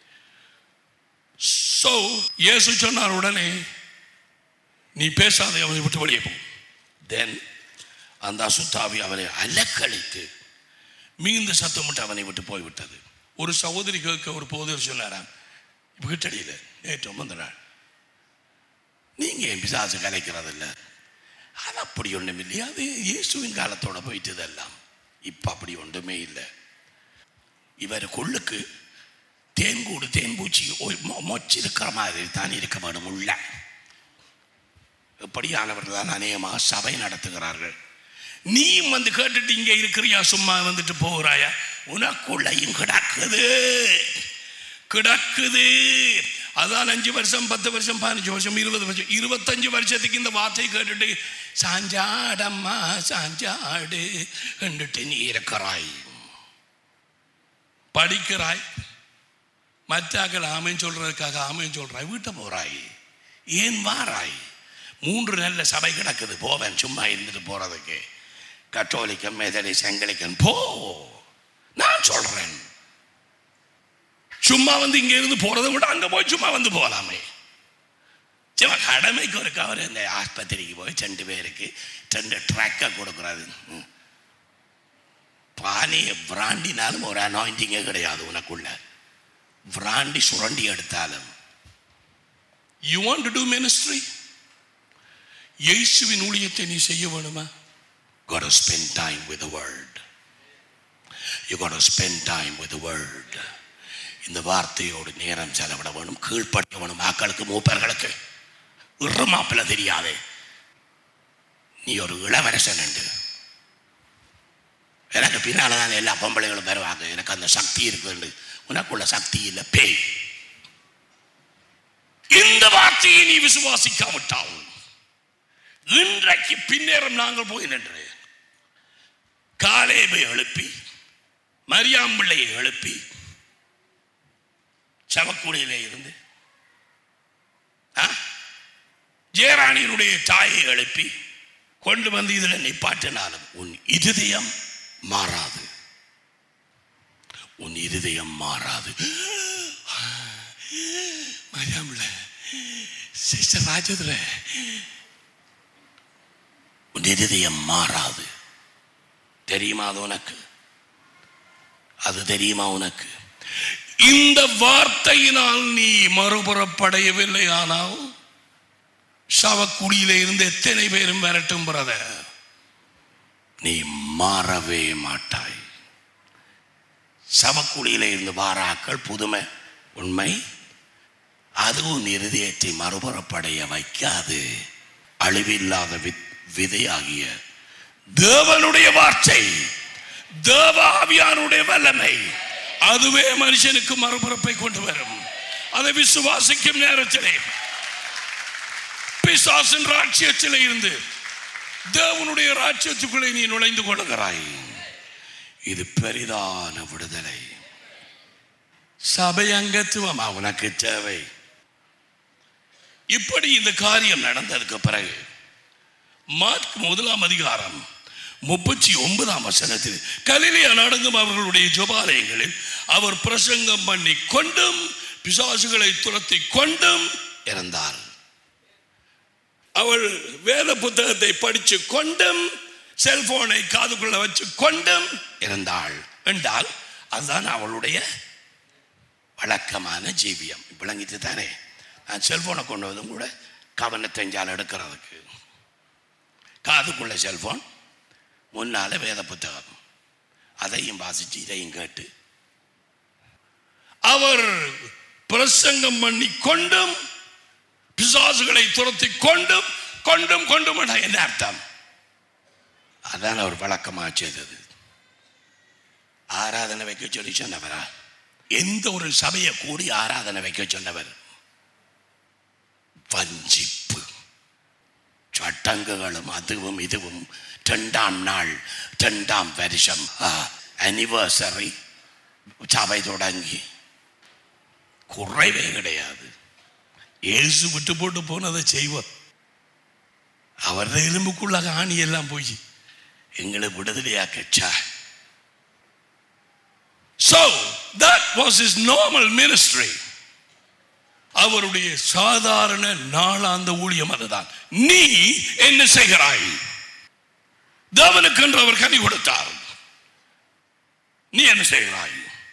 சோ இயேசு சொன்னார் உடனே நீ பேசாதே அவனை விட்டு வெளியே போ தென் அந்த அசுத்தாவி அவனை அலக்களித்து மிகுந்த சத்தமிட்டு அவனை விட்டு போய்விட்டது ஒரு சகோதரி கேட்க ஒரு போதர் சொன்னாராம் வீட்டடியில் நேற்று வந்த நாள் நீங்க என் பிசாசு கலைக்கிறது இல்லை அது அப்படி ஒன்றும் இல்லையா அது இயேசுவின் காலத்தோட போயிட்டது எல்லாம் இப்போ அப்படி ஒன்றுமே இல்லை இவர் கொள்ளுக்கு தேன்கூடு தேன்பூச்சி ஒரு மொ- மொச்சு இருக்கிற மாதிரி தான் இருக்க வேணும் உள்ள எப்படியானவர்கள் தான் அநேகமாக சபை நடத்துகிறார்கள் நீயும் வந்து கேட்டுட்டு இங்கே இருக்கிறியா சும்மா வந்துட்டு போகிறாயா உனக்குள்ளையும் கிடக்குது கிடக்குது அதான் அஞ்சு வருஷம் பத்து வருஷம் பதினஞ்சு வருஷம் இருபது வருஷம் இருபத்தஞ்சு வருஷத்துக்கு இந்த வார்த்தை கேட்டுட்டு சாஞ்சாடம்மா சாஞ்சாடு என்றுட்டு நீ இருக்கிறாய் படிக்கிறாய் மற்றாக்கள் ஆமைன்னு சொல்றதுக்காக ஆமைன்னு சொல்றாய் வீட்டை போறாய் ஏன் வாராய் மூன்று நல்ல சபை கிடக்குது போவேன் சும்மா இருந்துட்டு போறதுக்கு கத்தோலிக்கம் மெதடி செங்கலிக்கன் போ நான் சொல்றேன் சும்மா வந்து இங்க இருந்து போறதை விட அங்க போய் சும்மா வந்து போகலாமே சும்மா கடமைக்கு ஒரு கவர் இந்த ஆஸ்பத்திரிக்கு போய் ரெண்டு பேருக்கு ரெண்டு ட்ராக்கை கொடுக்குறாரு ம். பானையை பிராண்டினாலும் ஒரு அனாயிண்டிங்கே கிடையாது உனக்குள்ள பிராண்டி சுரண்டி எடுத்தாலும் you want to do ministry இயேசுவின் ஊழியத்தை நீ செய்ய வேணுமா got to spend time with the word you got to spend time with the word இந்த வார்த்தையோடு நேரம் செலவிட வேணும் கீழ்ப்படிய வேணும் மக்களுக்கு மூப்பர்களுக்கு இறமாப்பில தெரியாதே நீ ஒரு இளவரசன் என்று எனக்கு பின்னால தான் எல்லா பொம்பளைகளும் வருவாங்க எனக்கு அந்த சக்தி இருக்கு உனக்குள்ள சக்தி இல்லை பேய் இந்த வார்த்தையை நீ விசுவாசிக்காவிட்டால் இன்றைக்கு பின்னேறம் நாங்கள் போய் நின்று காலேபை எழுப்பி மரியாம் பிள்ளையை எழுப்பி சவக்குடியிலே இருந்து ஆ? ஜெயராணியினுடைய தாயை எழுப்பி கொண்டு வந்து இதில் நிப்பாட்டினாலும் உன் இருதயம் மாறாது உன் இருதயம் மாறாது மரியாம்ல சிஸ்டர் ராஜதுரை இருதயம் மாறாது தெரியுமா அது உனக்கு அது தெரியுமா உனக்கு இந்த வார்த்தையினால் நீ மறுபுறப்படையவில்லை ஆனால் சவக்குழியில இருந்து எத்தனை பேரும் விரட்டும் பிரதர் நீ மாறவே மாட்டாய் சவக்குழியில இருந்து வாராக்கள் புதுமை உண்மை அதுவும் இருதயத்தை மறுபுறப்படைய வைக்காது அழிவில்லாத வி- விதையாகிய தேவனுடைய வார்த்தை தேவாவியானுடைய வல்லமை அதுவே மனுஷனுக்கு மறுபுறப்பை கொண்டு வரும் அதை விசுவாசிக்கும் நேரத்திலே பிசாசின் ராட்சியத்திலே இருந்து தேவனுடைய ராட்சியத்துக்குள்ளே நீ நுழைந்து கொள்கிறாய் இது பெரிதான விடுதலை சபை அங்கத்துவமா உனக்கு தேவை இப்படி இந்த காரியம் நடந்ததுக்கு பிறகு மார்க் முதலாம் அதிகாரம் முப்பத்தி ஒன்பதாம் வசனத்தில் கலிலியா நடந்தும் அவர்களுடைய ஜபாலயங்களில் அவர் பிரசங்கம் பண்ணி கொண்டும் பிசாசுகளை துரத்தி கொண்டும் இறந்தார் அவள் வேத புத்தகத்தை படிச்சு கொண்டும் செல்போனை காதுக்குள்ள வச்சு கொண்டும் இருந்தாள் என்றால் அதுதான் அவளுடைய வழக்கமான ஜீவியம் விளங்கிட்டு தானே நான் செல்போனை கொண்டு வதும் கூட கவனத்தெஞ்சால் எடுக்கிறதுக்கு காதுக்குள்ள செல்போன் முன்னால வேத புத்தகம் அதையும் வாசிச்சு இதையும் கேட்டு அவர் பிரசங்கம் பண்ணி கொண்டும் பிசாசுகளை துரத்தி கொண்டும் கொண்டும் கொண்டும் என்ற என்ன அர்த்தம் அதான் அவர் வழக்கமாக செய்தது ஆராதனை வைக்க சொல்லி சொன்னவரா எந்த ஒரு சபையை கூடி ஆராதனை வைக்க சொன்னவர் வஞ்சிப்பு சட்டங்குகளும் அதுவும் இதுவும் ரெண்டாம் நாள் ரெண்டாம் வருஷம் அனிவர்சரி சபை தொடங்கி குறைவே கிடையாது இயேசு விட்டு போட்டு போனதை செய்வோம் அவரது எலும்புக்குள்ள ஆணி எல்லாம் போய் எங்களை விடுதலையாக்கச்சா So that was his normal ministry. அவருடைய சாதாரண நாளாந்த ஊழியம் அதுதான் நீ என்ன செய்கிறாய் தேவனுக்கென்று அவர் கனி கொடுத்தார் நீ என்ன செய்கிறாய்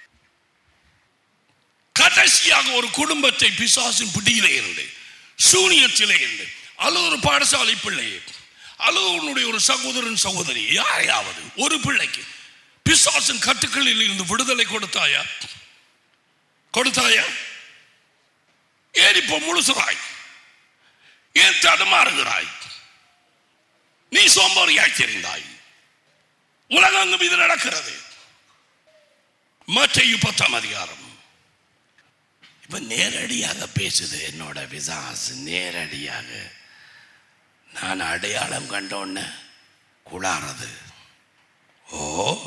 கடைசியாக ஒரு குடும்பத்தை பிசாசின் பிடியிலே இருந்து சூனியத்திலே இருந்து அல்லது ஒரு பாடசாலை பிள்ளையை அல்லது உன்னுடைய ஒரு சகோதரன் சகோதரி யாரையாவது ஒரு பிள்ளைக்கு பிசாசின் கட்டுக்களில் இருந்து விடுதலை கொடுத்தாயா கொடுத்தாயா ஏன் இப்போ முழுசுறாய் ஏன் தடுமாறுகிறாய் நீ சோம்பேறியாய் தெரிந்தாய் உலகங்கும் இது நடக்கிறது மற்ற பத்தாம் அதிகாரம் இப்ப நேரடியாக பேசுது என்னோட விசாஸ் நேரடியாக நான் அடையாளம் கண்டோன்ன குளாறது ஓ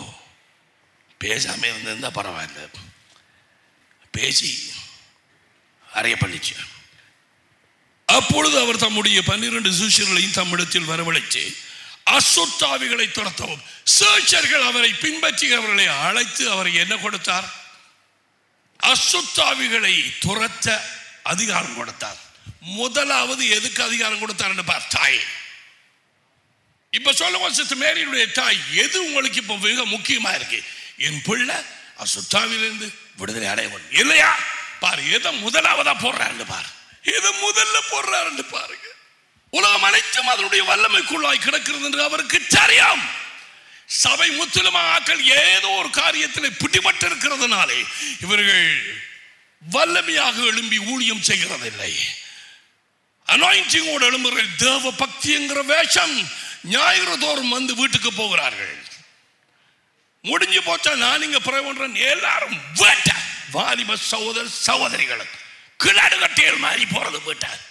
பேசாம இருந்திருந்தா பரவாயில்ல பேசி அறைய பண்ணிச்சு அப்பொழுது அவர் தம்முடைய பன்னிரண்டு சிஷியர்களையும் தம்மிடத்தில் வரவழைச்சு அசுத்தாவிகளை துரத்தவும் சீஷர்கள் அவரை பின்பற்றி அவர்களை அழைத்து அவரை என்ன கொடுத்தார் அசுத்தாவிகளை துரத்த அதிகாரம் கொடுத்தார் முதலாவது எதுக்கு அதிகாரம் கொடுத்தார் பார் தாய் இப்ப சொல்லுங்க சிஸ்டர் மேரியுடைய தாய் எது உங்களுக்கு இப்ப மிக முக்கியமா இருக்கு என் பிள்ளை அசுத்தாவிலிருந்து விடுதலை அடைய வேண்டும் இல்லையா பாரு எதை முதலாவதா போடுறாருன்னு பாரு எதை முதல்ல போடுறாருன்னு பாருங்க உலகம் அனைத்தும் அதனுடைய வல்லமைக்குள்ளாய் கிடக்கிறது என்று அவருக்கு தெரியும் சபை முற்றிலுமா ஆக்கள் ஏதோ ஒரு காரியத்தில் பிடிபட்டு இருக்கிறதுனாலே இவர்கள் வல்லமையாக எழும்பி ஊழியம் செய்கிறதில்லை அனாயிண்டிங்கோடு எழும்புகிற தேவ பக்தி என்கிற வேஷம் ஞாயிறு தோறும் வந்து வீட்டுக்கு போகிறார்கள் முடிஞ்சு போச்சா நான் இங்க பிரபன்றேன் எல்லாரும் வேட்ட வாலிப சகோதர சகோதரிகளும் கிளாடு கட்டியல் மாதிரி போறது வீட்டார்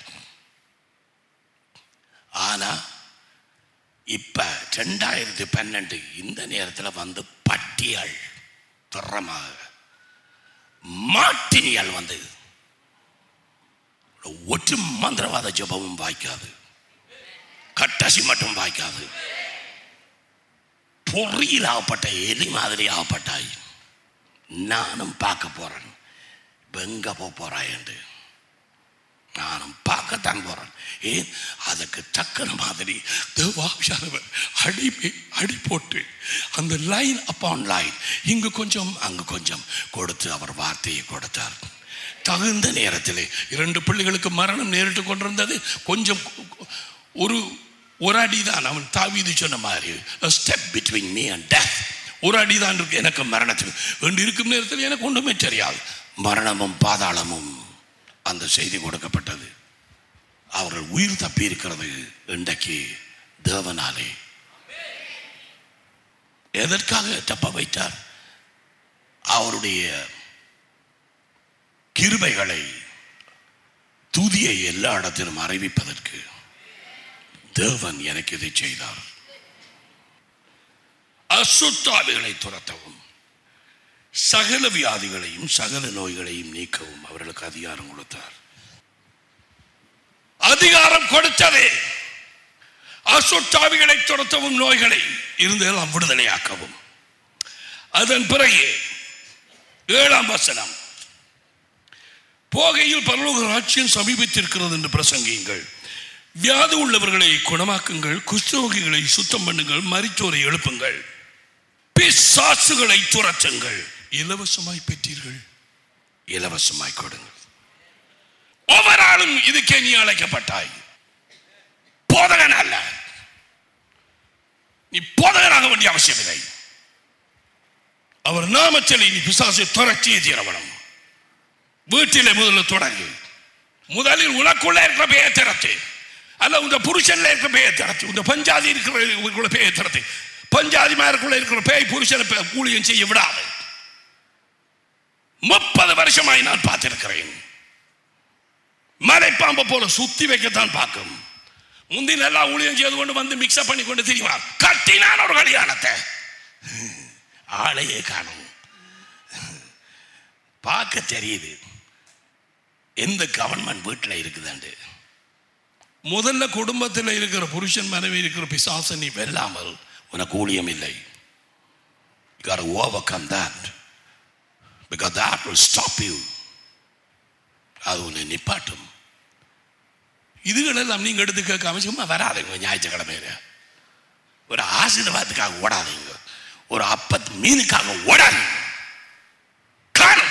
ஆனா இப்ப ரெண்டாயிரத்தி பன்னெண்டு இந்த நேரத்தில் வந்து பட்டியல் திறமாக மாட்டினியால் வந்து ஒற்று மந்திரவாத ஜபமும் வாய்க்காது கட்டாசி மட்டும் வாய்க்காது பொறியில் ஆகப்பட்ட எலி மாதிரி ஆகப்பட்டாய் நானும் பார்க்க போறேன் இப்ப எங்க போக போறாய் என்று நானும் பார்க்கத்தான் போறேன் ஏன் அதுக்கு தக்கன மாதிரி தேவாபிஷானவர் அடிமை அடி போட்டு அந்த லைன் அப்பான் லைன் இங்கு கொஞ்சம் அங்கு கொஞ்சம் கொடுத்து அவர் வார்த்தையை கொடுத்தார் தகுந்த நேரத்தில் இரண்டு பிள்ளைகளுக்கு மரணம் நேரிட்டு கொண்டிருந்தது கொஞ்சம் ஒரு ஒரு அடி தான் அவன் தாவீது சொன்ன மாதிரி step between me and death ஒரு அடி தான் இருக்கு எனக்கு மரணத்துக்கு என்று இருக்கும் நேரத்தில் எனக்கு ஒன்றுமே தெரியாது மரணமும் பாதாளமும் அந்த செய்தி கொடுக்கப்பட்டது அவர்கள் உயிர் தப்பி இருக்கிறது இன்றைக்கு தேவனாலே எதற்காக தப்ப வைத்தார் அவருடைய கிருபைகளை துதியை எல்லா இடத்திலும் அறிவிப்பதற்கு தேவன் எனக்கு இதை செய்தார் அசுத்தாவிகளை துரத்தவும் சகல வியாதிகளையும் சகல நோய்களையும் நீக்கவும் அவர்களுக்கு அதிகாரம் கொடுத்தார் அதிகாரம் கொடுத்ததே அசுத்தாவிகளை துரத்தவும் நோய்களை இருந்தெல்லாம் விடுதலையாக்கவும் அதன் பிறகு ஏழாம் வசனம் போகையில் பரலோக ராட்சியம் சமீபித்திருக்கிறது என்று பிரசங்கியுங்கள் வியாதி உள்ளவர்களை குணமாக்குங்கள் குஷ்டரோகிகளை சுத்தம் பண்ணுங்கள் மரித்தோரை எழுப்புங்கள் பிசாசுகளை துரத்துங்கள் இலவசமாய் பெற்றீர்கள் இலவசமாய் கொடுங்கள் ஒவ்வொரு ஆளும் இதுக்கே நீ அழைக்கப்பட்டாய் போதகன் அல்ல நீ போதகனாக வேண்டிய அவசியமில்லை அவர் நாமத்தில் நீ பிசாசை துரத்தியே தீரவனம் வீட்டிலே முதல்ல தொடங்கு முதலில் உனக்குள்ள இருக்கிற பேயை திறத்து அல்ல உங்க புருஷன்ல இருக்கிற பேயை திறத்து உங்க பஞ்சாதி இருக்கிற பேயை திறத்து பஞ்சாதிமாருக்குள்ள இருக்கிற பேய் புருஷனை பே- ஊழியம் செய்ய விடாது முப்பது வருஷமாய் நான் பார்த்திருக்கிறேன் மலைப்பாம்பை போல சுத்தி வைக்கத்தான் பார்க்கும் முந்தின எல்லாம் ஊழியம் செய்து கொண்டு வந்து மிக்சப் பண்ணி கொண்டு தெரியுமா கட்டினான் ஒரு கல்யாணத்தை ஆளையே காணும் பார்க்க தெரியுது எந்த கவர்மெண்ட் வீட்டில் இருக்குதாண்டு முதல்ல குடும்பத்தில் இருக்கிற புருஷன் மனைவி இருக்கிற பிசாசை நீ வெல்லாமல் உனக்கு ஊழியம் இல்லை You got to overcome that. Because that will stop you. அது உன்னை நிப்பாட்டும் இதுகளெல்லாம் நீங்க எடுத்து கேட்காம சும்மா வராதுங்க ஞாயிற்றுக்கிழமையில ஒரு ஆசீர்வாதத்துக்காக ஓடாதீங்க ஒரு அப்பத் மீனுக்காக ஓடாதீங்க காரணம்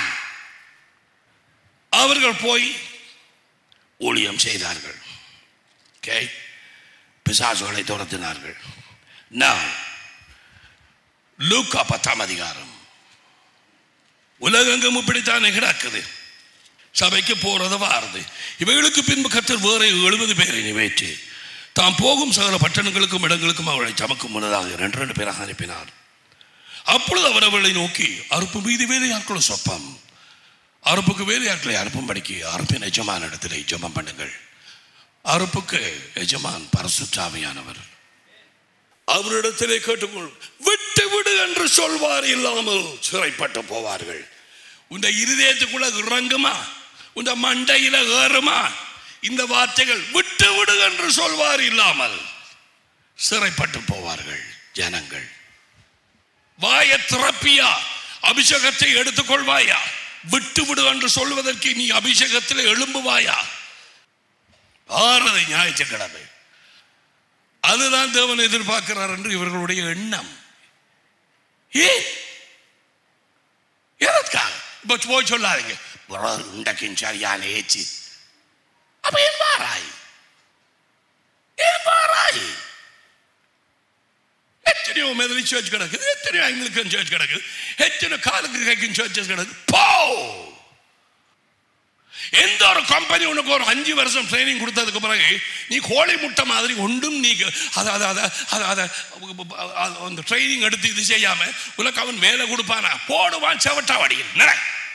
அவர்கள் போய் ஊழியம் செய்தார்கள் ஓகே பிசாசுகளை துரத்தினார்கள் நான் லூக்கா பத்தாம் அதிகாரம் உலகெங்கும் இப்படித்தானே கிடக்குது சபைக்கு போறது வாருது இவைகளுக்கு பின்பு கத்தர் வேற எழுபது பேரை நிவேற்றி தாம் போகும் சகல பட்டணங்களுக்கும் இடங்களுக்கும் அவர்களை சமக்கும் முன்னதாக ரெண்டு ரெண்டு பேராக அனுப்பினார் அப்பொழுது அவர் அவர்களை நோக்கி அறுப்பு மீது வேலையாட்களும் சொப்பம் அறுப்புக்கு வேலையாட்களை அனுப்பும்படிக்கு அறுப்பின் எஜமான இடத்திலே ஜெபம் பண்ணுங்கள் அறுப்புக்கு எஜமான் பரசுத்தாவியானவர் அவரிடத்திலே கேட்டுக்கொள் விட்டு விடு என்று சொல்வார் இல்லாமல் சிறைப்பட்டு போவார்கள் உந்த இருதயத்துக்குள்ள இறங்குமா உந்த மண்டையில ஏறுமா இந்த வார்த்தைகள் விட்டு விடு என்று சொல்வார் இல்லாமல் சிறைப்பட்டு போவார்கள் ஜனங்கள் வாய திறப்பியா அபிஷேகத்தை எடுத்துக்கொள்வாயா விட்டு விடு என்று சொல்வதற்கு நீ அபிஷேகத்தில் எழும்புவாயா ஆறது ஞாயிற்றுக்கிழமை அதுதான் தேவன் எதிர்பார்க்கிறார் என்று இவர்களுடைய எண்ணம் ஏன் எதற்காக இப்ப போய் சொல்லாதீங்க பிரதர் இன்றைக்கும் சரியான ஏச்சு அப்ப ஏன் வாராய் ஏன் வாராய் எத்தனையோ மெதலி சர்ச் கிடக்குது எத்தனையோ ஆங்கிலிக்கன் சர்ச் கிடக்குது எத்தனையோ காலுக்கு கைக்கும் சர்ச்சஸ் கிடக்குது போ எந்த ஒரு கம்பெனி உனக்கு ஒரு அஞ்சு வருஷம் ட்ரைனிங் கொடுத்ததுக்கு பிறகு நீ கோழி முட்டை மாதிரி ஒன்றும் நீ அதை அதை அதை அதை அதை அந்த ட்ரைனிங் எடுத்து இது செய்யாம உனக்கு அவன் வேலை கொடுப்பானா போடுவான் செவட்டா வடியில் நட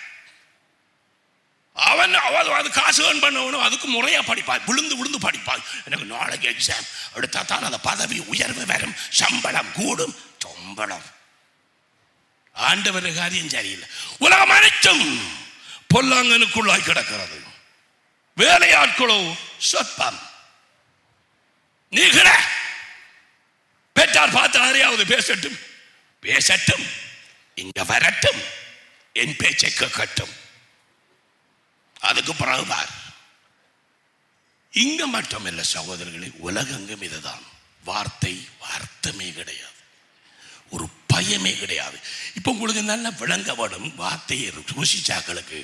அவன் அவன் அது காசு ஏர்ன் பண்ணவனும் அதுக்கு முறையா படிப்பான் விழுந்து விழுந்து படிப்பான் எனக்கு நாளைக்கு எக்ஸாம் எடுத்தா தான் அந்த பதவி உயர்வு வரும் சம்பளம் கூடும் சம்பளம் ஆண்டவர் காரியம் சரியில்லை உலகம் அனைத்தும் பொல்லாங்கனுக்குள்ளாய் கிடக்கிறது வேலையாட்களோ சொற்பம் நீகிற பெற்றார் பார்த்து யாரையாவது பேசட்டும் பேசட்டும் இங்க வரட்டும் என் பேச்சை கேட்கட்டும் அதுக்கு பிறகு பார் இங்க மட்டும் இல்ல சகோதரர்களே உலகெங்கும் இதுதான் வார்த்தை அர்த்தமே கிடையாது ஒரு பயமே கிடையாது இப்போ உங்களுக்கு நல்ல விளங்க வேணும் வார்த்தையை ருசிச்சாக்களுக்கு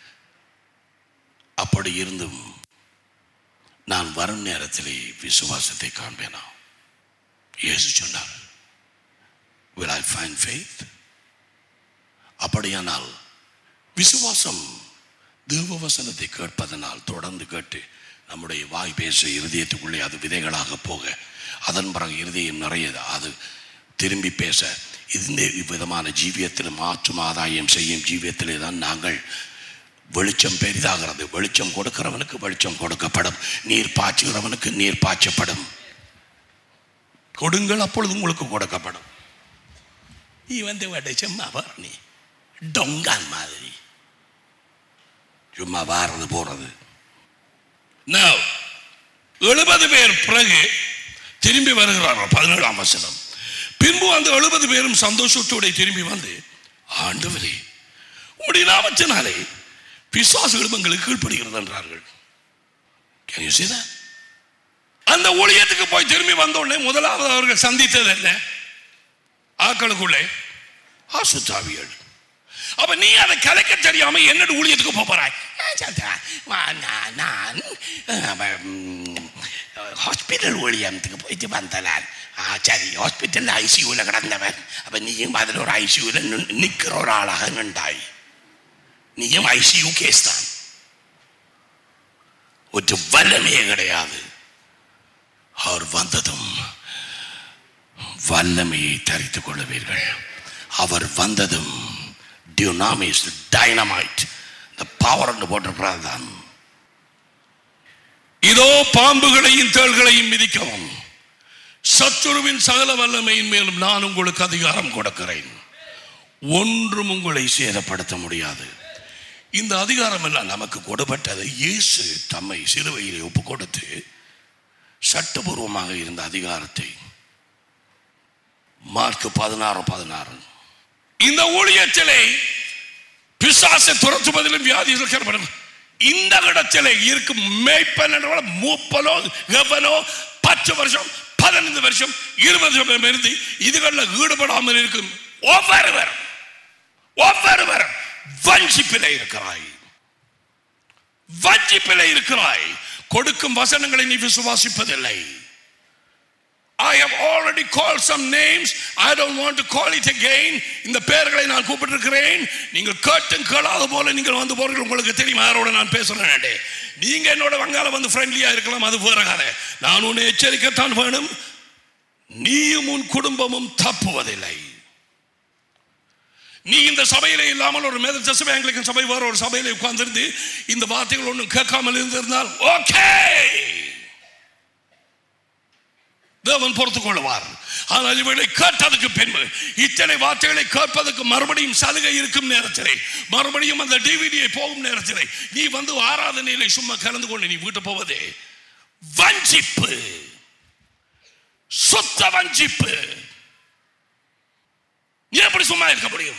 அப்படி இருந்தும் நான் வரும் நேரத்திலே விசுவாசத்தை காண்பேனா இயேசு சொன்னார் will I find faith அப்படியானால் விசுவாசம் தேவ வசனத்தை கேட்பதனால் தொடர்ந்து கேட்டு நம்முடைய வாய் பேச இருதயத்துக்குள்ளே அது விதைகளாக போக அதன் பிறகு இருதயம் நிறைய அது திரும்பி பேச இந்த விதமான ஜீவியத்தில் மாற்றும் ஆதாயம் செய்யும் ஜீவியத்திலே தான் நாங்கள் வெளிச்சம் பெரிதாகிறது வெளிச்சம் கொடுக்கிறவனுக்கு வெளிச்சம் கொடுக்கப்படும் நீர் பாய்ச்சுகிறவனுக்கு நீர் பாய்ச்சப்படும் கொடுங்கள் அப்பொழுது உங்களுக்கு கொடுக்கப்படும் நீ வந்து வட சும்மா நீ டொங்கான் மாதிரி சும்மா வாரது போறது Now, எழுபது பேர் பிறகு திரும்பி வருகிறார்கள் பதினேழாம் வசனம் பின்பு அந்த எழுபது பேரும் சந்தோஷத்தோட திரும்பி வந்து ஆண்டவரே உம்முடைய நாமத்தினாலே பிசாசுகளும் எங்களுக்கு கீழ்ப்படுகிறது என்றார்கள் Can you see that? அந்த ஊழியத்துக்கு போய் திரும்பி வந்த உடனே முதலாவது அவர்கள் சந்தித்தது என்ன ஆக்களுக்குள்ளே ஆசுத்தாவியல் அப்ப நீ அதை கலைக்க தெரியாம என்னோட ஊழியத்துக்கு போப் போறாய் நான் ஹாஸ்பிட்டல் ஊழியத்துக்கு போயிட்டு வந்தலான் ஆ சரி ஹாஸ்பிட்டல் ஐசியூல கிடந்தவன் அப்ப நீயும் அதில் ஒரு ஐசியூல நிற்கிற ஒரு ஆளாக நின்றாய் நீயும் ஐசியூ கேஸ் தான் ஒரு வல்லமையே கிடையாது அவர் வந்ததும் வல்லமையை தரித்துக் கொள்ளுவீர்கள் அவர் வந்ததும் டியூனாமிஸ் டைனமைட் இந்த பவர் என்று போட்டிருக்கிறார் தான் இதோ பாம்புகளையும் தேள்களையும் மிதிக்கவும் சத்துருவின் சகல வல்லமையின் மேலும் நான் உங்களுக்கு அதிகாரம் கொடுக்கிறேன் ஒன்றும் உங்களை சேதப்படுத்த முடியாது இந்த அதிகாரம் எல்லாம் நமக்கு கொடுப்பட்டது இயேசு தம்மை சிலுவையிலே ஒப்பு கொடுத்து சட்டபூர்வமாக இருந்த அதிகாரத்தை மார்க் பதினாறு பதினாறு இந்த ஊழியத்திலே பிசாசை துரத்துவதிலும் வியாதி இருக்கிறவன் இந்த இடத்திலே இருக்கும் மேய்ப்பன் என்ற மூப்பனோ எவனோ பத்து வருஷம் பதினைந்து வருஷம் இருபது வருஷம் இருந்து இதுகளில் ஈடுபடாமல் இருக்கும் ஒவ்வொருவரும் ஒவ்வொருவரும் வஞ்சிப்பிலே இருக்கிறாய் வஞ்சிப்பிலே இருக்கிறாய் கொடுக்கும் வசனங்களை நீ விசுவாசிப்பதில்லை I have already called some names. I don't want to call it again. இந்த பெயர்களை நான் கூப்பிட்டிருக்கிறேன் நீங்கள் கேட்டும் கேளாத போல நீங்கள் வந்து போறீர்கள் உங்களுக்கு தெரியும் யாரோட நான் பேசுறேன் நீங்க என்னோட வங்காள வந்து ஃப்ரெண்ட்லியா இருக்கலாம் அது வேற கதை நான் உன்னை எச்சரிக்கத்தான் வேணும் நீயும் உன் குடும்பமும் தப்புவதில்லை நீ இந்த சபையில இல்லாமல் ஒரு மேத சபை எங்களுக்கு சபை வேற ஒரு சபையில உட்கார்ந்திருந்து இந்த வார்த்தைகள் ஒன்றும் கேட்காமல் இருந்திருந்தால் ஓகே தேவன் பொறுத்துக் கொள்வார் ஆனால் இவர்களை கேட்டதுக்கு பின்பு இத்தனை வார்த்தைகளை கேட்பதற்கு மறுபடியும் சலுகை இருக்கும் நேரத்திலே மறுபடியும் அந்த டிவிடியை போகும் நேரத்திலே நீ வந்து ஆராதனையிலே சும்மா கலந்து கொண்டு நீ வீட்டு போவதே வஞ்சிப்பு சுத்த வஞ்சிப்பு நீ எப்படி சும்மா இருக்க முடியும்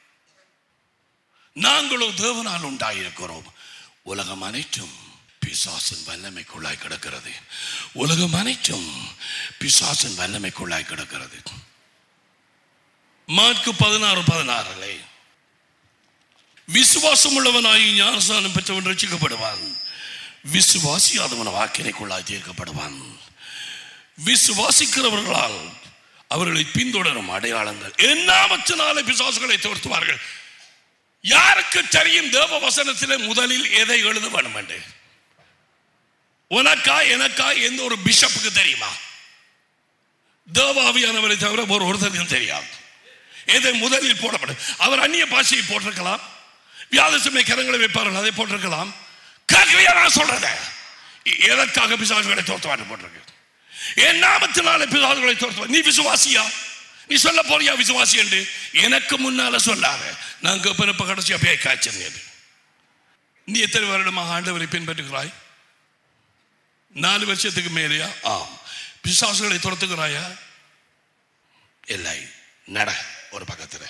நாங்களும் தேவனால் உண்டாயிருக்கிறோம் உலகம் அனைத்தும் பிசாசின் வல்லமைக்குள்ளாய் கிடக்கிறது உலகம் அனைத்தும் பிசாசின் வல்லமைக்குள்ளாய் கிடக்கிறது மார்க்கு பதினாறு பதினாறுலே விசுவாசம் உள்ளவனாகி ஞானஸ்தானம் பெற்றவன் ரட்சிக்கப்படுவான் விசுவாசியாதவன் வாக்கினைக்குள்ளாய் தீர்க்கப்படுவான் விசுவாசிக்கிறவர்களால் அவர்களை பின்தொடரும் அடையாளங்கள் என்னாமத்தினாலே பிசாசுகளை தோர்த்துவார்கள் யாருக்கு தெரியும் தேவ வசனத்திலே முதலில் எதை எழுத வேண்டும் என்று உனக்கா எனக்கா எந்த ஒரு பிஷப்புக்கு தெரியுமா தேவாவியானவரை தவிர ஒரு ஒருத்தருக்கும் தெரியாது எதை முதலில் போடப்படும் அவர் அந்நிய பாஷையை போட்டிருக்கலாம் வியாதசமே கரங்களை வைப்பார்கள் அதை போட்டிருக்கலாம் கேட்கலையா நான் சொல்றத எதற்காக பிசாசுகளை தோர்த்துவாட்டு போட்டிருக்கு என் நாமத்தினால பிசாசுகளை தோர்த்துவா நீ விசுவாசியா நீ சொல்ல போறியா விசுவாசி என்று எனக்கு முன்னால சொல்லாத நான் பிறப்ப கடைசியா பேய் காய்ச்சல் நீ எத்தனை வருடமாக ஆண்டவரை பின்பற்றுகிறாய் நாலு வருஷத்துக்கு மேலேயா ஆம் பிசாசுகளை துரத்துக்கிறாயா இல்லை நட ஒரு பக்கத்தில்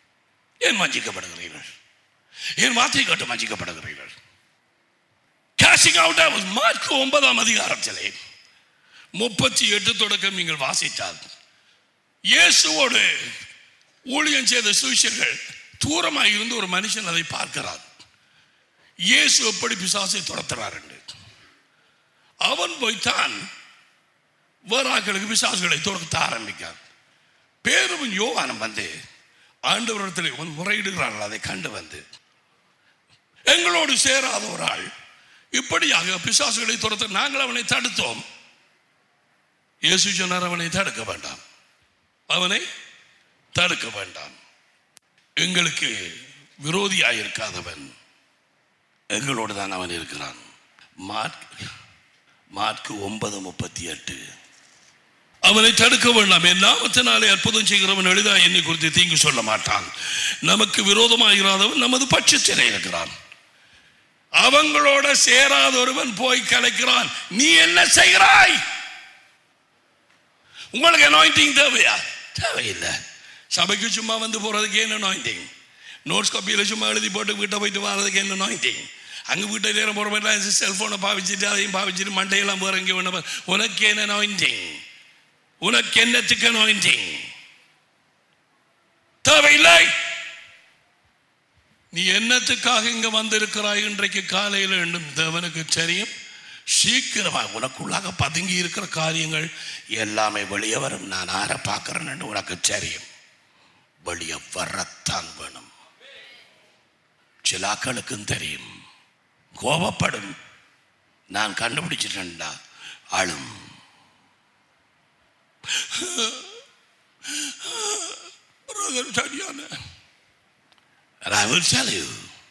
ஏன் வஞ்சிக்கப்படுகிறீர்கள் ஏன் வார்த்தை கேட்டு வஞ்சிக்கப்படுகிறீர்கள் casting out devils மார்க் ஒன்பதாம் அதிகாரத்திலே முப்பத்தி எட்டு தொடக்கம் நீங்கள் வாசித்தால் இயேசுவோடு ஊழியம் செய்த சுவிஷர்கள் தூரமாக இருந்து ஒரு மனுஷன் அதை பார்க்கிறார் இயேசு எப்படி பிசாசை துரத்துறார் என்று அவன் போய்த்தான் வேற ஆட்களுக்கு பிசாசுகளை துரத்த ஆரம்பிக்கார் பேரும் யோவானம் வந்து ஆண்டவரிடத்தில் இவன் முறையிடுகிறார்கள் அதை கண்டு வந்து எங்களோடு சேராத ஒரு ஆள் இப்படியாக பிசாசுகளை துரத்த நாங்கள் அவனை தடுத்தோம் இயேசு சொன்னார் அவனை தடுக்க வேண்டாம் அவனை தடுக்க வேண்டாம் எங்களுக்கு விரோதியாயிருக்காதவன் எங்களோடு தான் அவன் இருக்கிறான் மார்க் மார்க்கு ஒன்பது முப்பத்தி எட்டு அவனை தடுக்க வேண்டாம் என் நாமத்தினாலே அற்புதம் செய்கிறவன் எளிதா என்னை குறித்து தீங்கு சொல்ல மாட்டான் நமக்கு விரோதமாகிறாதவன் நமது பட்சத்திலே இருக்கிறான் அவங்களோட சேராத ஒருவன் போய் கலைக்கிறான் நீ என்ன செய்கிறாய் உங்களுக்கு அனாயிண்டிங் தேவையா தேவையில்லை சபைக்கு சும்மா வந்து போறதுக்கு என்ன அனாயிண்டிங் நோட்ஸ் காப்பியில் சும்மா எழுதி போட்டு வீட்டை போயிட்டு வர்றதுக்கு என்ன அனாயிண்டிங் அங்கே வீட்டை நேரம் போகிற மாதிரிலாம் செல்ஃபோனை பாவிச்சுட்டு அதையும் பாவிச்சுட்டு மண்டையெல்லாம் போகிற இங்கே வேணா உனக்கு என்ன அனாயிண்டிங் உனக்கு என்னத்துக்கு அனாயிண்டிங் தேவையில்லை நீ என்னத்துக்காக இங்க வந்திருக்கிறாய் இன்றைக்கு காலையில் என்றும் தேவனுக்கு தெரியும் சீக்கிரமாக உனக்குள்ளாக பதுங்கி இருக்கிற காரியங்கள் எல்லாமே வெளியே வரும் நான் ஆற பார்க்கிறேன்னு உனக்கு தெரியும் வெளியே வரத்தான் வேணும் சிலாக்களுக்கும் தெரியும் கோபப்படும் நான் கண்டுபிடிச்சிட்டேன்டா அழும் Brother, சரியான And I will tell you,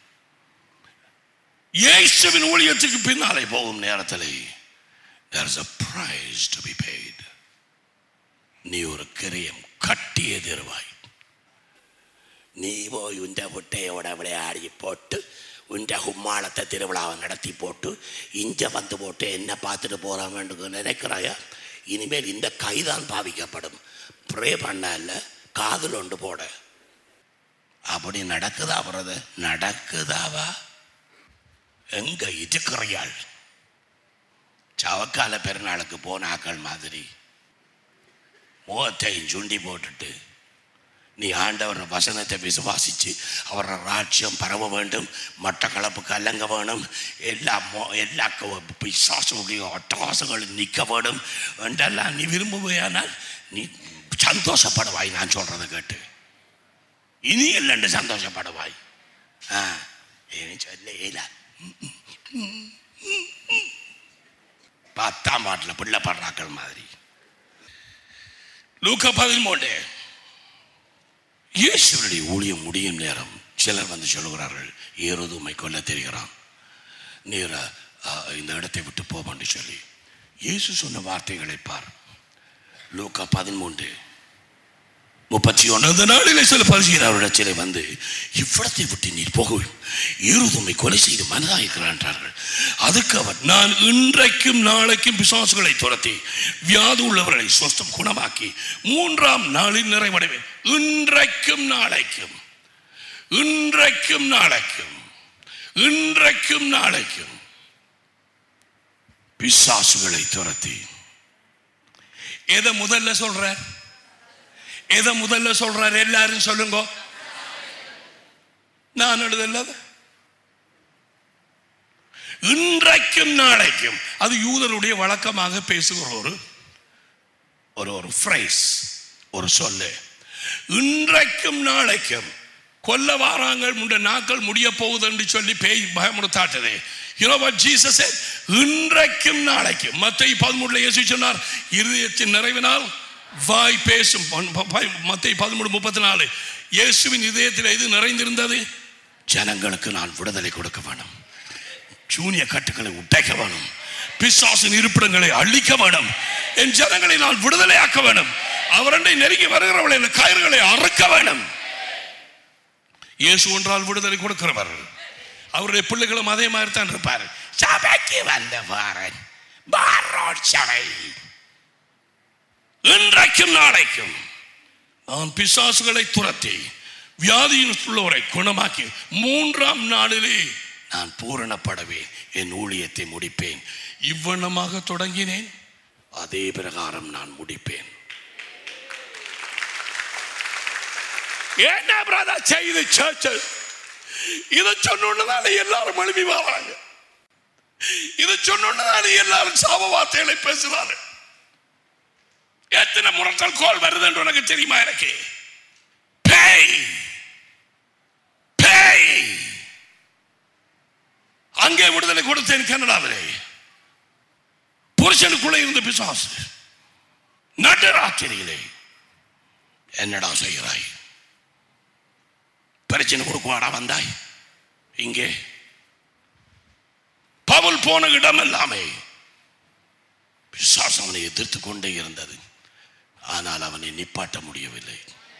இயேசுவின் ஊழியத்துக்கு பின்னாலே போகும் நேரத்தில் there is a price to be paid நீ ஒரு கிரியம் கட்டிய தருவாய் நீ போய் உண்ட முட்டையோட விளையாடி போட்டு உண்ட கும்மாளத்தை திருவிழாவை நடத்தி போட்டு இஞ்ச வந்து போட்டு என்ன பார்த்துட்டு போறாமன்னு நினைக்கிறாயா இனிமேல் இந்த கைதான் பாவிக்கப்படும் ப்ரே பண்ண இல்லை காதில் ஒன்று போட அப்படி நடக்குதா பிரதர் நடக்குதாவா எங்க இருக்கிறாள் சவக்கால பெருநாளுக்கு போன ஆக்கள் மாதிரி முகத்தையும் சுண்டி போட்டுட்டு நீ ஆண்டவர் வசனத்தை விசுவாசிச்சு அவர ராஜ்யம் பரவ வேண்டும் மட்டக்களப்பு கலங்க வேணும் எல்லா மோ- எல்லா க- பிசாசுடைய அட்டகாசங்களும் நிற்க வேணும் என்றெல்லாம் நீ விரும்புவையானால் நீ சந்தோஷப்படுவாய் நான் சொல்றதை கேட்டு இனி இல்லைன்னு சந்தோஷப்படுவாய் ஆ ஏன்னு சொல்ல பத்தாம் பாட்டில் பிள்ளை படுறாக்கள் மாதிரி லூக்கா பதிமூன்று இயேசுடைய ஊழியம் முடியும் நேரம் சிலர் வந்து சொல்லுகிறார்கள் ஏறுது உம்மை கொல்ல தெரிகிறான் நீர் ஆ, இந்த இடத்தை விட்டு போவான்னு சொல்லி இயேசு சொன்ன வார்த்தைகளை பார் லூக்கா பதிமூன்று முப்பத்தி ஒன்று அந்த நாளிலே சில பரிசுகிறாரிடத்திலே வந்து இவ்விடத்தை விட்டு நீர் போகவும் இருதுமை கொலை செய்து மனதாயிருக்கிறார் என்றார்கள் அதுக்கு அவர் நான் இன்றைக்கும் நாளைக்கும் பிசாசுகளை துரத்தி வியாதி உள்ளவர்களை சொஸ்தம் குணமாக்கி மூன்றாம் நாளில் நிறைவடைவேன் இன்றைக்கும் நாளைக்கும் இன்றைக்கும் நாளைக்கும் இன்றைக்கும் நாளைக்கும் பிசாசுகளை துரத்தி எதை முதல்ல சொல்ற எதை முதல்ல சொல்றாரு எல்லாரும் சொல்லுங்க நான் எழுதல இன்றைக்கும் நாளைக்கும் அது யூதருடைய வழக்கமாக பேசுகிற ஒரு ஒரு ஒரு phrase, ஒரு சொல்லு இன்றைக்கும் நாளைக்கும் கொல்ல வாராங்கள் முண்ட நாட்கள் முடிய போகுது என்று சொல்லி பேய் பயமுறுத்தாட்டதே You know what Jesus said? இன்றைக்கும் நாளைக்கும் மத்தை பதிமூணுல இயேசு சொன்னார் இருதயத்தின் நிறைவினால் வாய் பேசும் மத்தை பதிமூணு முப்பத்தி நாலு இயேசுவின் இதயத்தில் எது நிறைந்திருந்தது ஜனங்களுக்கு நான் விடுதலை கொடுக்க வேணும் சூனிய கட்டுகளை உடைக்க வேணும் பிசாசின் இருப்பிடங்களை அழிக்க வேணும் என் ஜனங்களை நான் விடுதலையாக்க வேணும் அவரண்டை நெருங்கி வருகிறவளை இந்த கயிறுகளை அறுக்க வேணும் இயேசு ஒன்றால் விடுதலை கொடுக்கிறவர் அவருடைய பிள்ளைகளும் அதே மாதிரி தான் இருப்பார் சபைக்கு வந்த பாரன் பாரோட் சபை இன்றைக்கும் நாளைக்கும் நான் பிசாசுகளை துரத்தி வியாதியில் உள்ளவரை குணமாக்கி மூன்றாம் நாளிலே நான் பூரணப்படவேன் என் ஊழியத்தை முடிப்பேன் இவ்வண்ணமாக தொடங்கினேன் அதே பிரகாரம் நான் முடிப்பேன் என்ன பிரதர் செய்து சர்ச்சஸ் இதை சொன்னோன்னதால எல்லாரும் எழுப்பி வராங்க இதை சொன்னோன்னதால எல்லாரும் சாப வார்த்தைகளை பேசுறாங்க எத்தனை முரட்டல் கோல் வருதுன்னு உனக்கு தெரியுமா எனக்கு பேய் பேய் அங்கே விடுதலை கொடுத்தேன் கனடாவிலே புருஷனுக்குள்ளே இருந்த பிசாசு நடுராத்திரியிலே என்னடா செய்கிறாய் பிரச்சனை கொடுக்குவாடா வந்தாய் இங்கே பவுல் போன இடம் எல்லாமே பிசாசு அவனை எதிர்த்து கொண்டே இருந்தது ஆனால் அவனை நிப்பாட்ட முடியவில்லை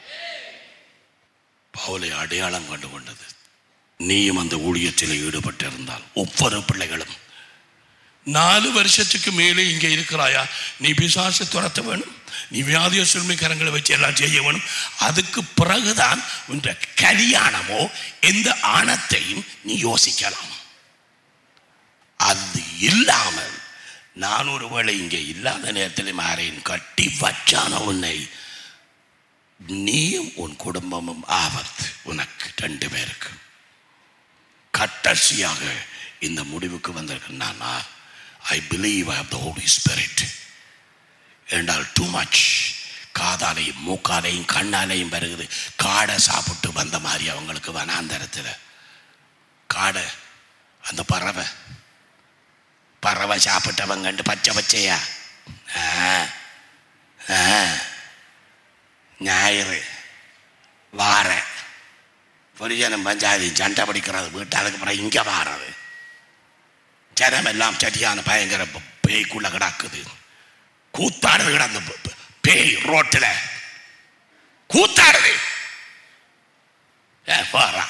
பவுலை அடையாளம் கண்டு கொண்டது நீயும் அந்த ஊழியத்தில் ஈடுபட்டிருந்தால் ஒவ்வொரு பிள்ளைகளும் நாலு வருஷத்துக்கு மேலே இங்கே இருக்கிறாயா நீ பிசாசை துரத்த வேணும் நீ வியாதிய சுருமை கரங்களை வச்சு எல்லாம் செய்ய வேணும் அதுக்கு பிறகுதான் உன்ற கல்யாணமோ எந்த ஆணத்தையும் நீ யோசிக்கலாம் அது இல்லாமல் நான் ஒருவேளை இங்கே இல்லாத நேரத்தில் மாறேன் கட்டி வச்சான உன்னை நீயும் உன் குடும்பமும் ஆபத்து உனக்கு ரெண்டு பேருக்கு கட்டசியாக இந்த முடிவுக்கு வந்திருக்கேன் நான் I believe I have the holy spirit என்றால் டூ மச் காதாலையும் மூக்காலையும் கண்ணாலையும் வருகுது காடை சாப்பிட்டு வந்த மாதிரி அவங்களுக்கு வனாந்தரத்தில் காடை அந்த பறவை பறவை சாப்பிட்டவங்கண்டு பச்சை பச்சையா ஆ, ஆ. ஞாயிறு வார பொரிஜனம் பஞ்சாயத்து சண்டை பிடிக்கிறது வீட்டு அதுக்கு அப்புறம் இங்கே வாரது ஜனம் எல்லாம் சரியான பயங்கர ப- பேய்க்குள்ள கிடக்குது கூத்தாடுது கிடந்த ப- ப- பேய் ரோட்டில் கூத்தாடுது ஏ போறா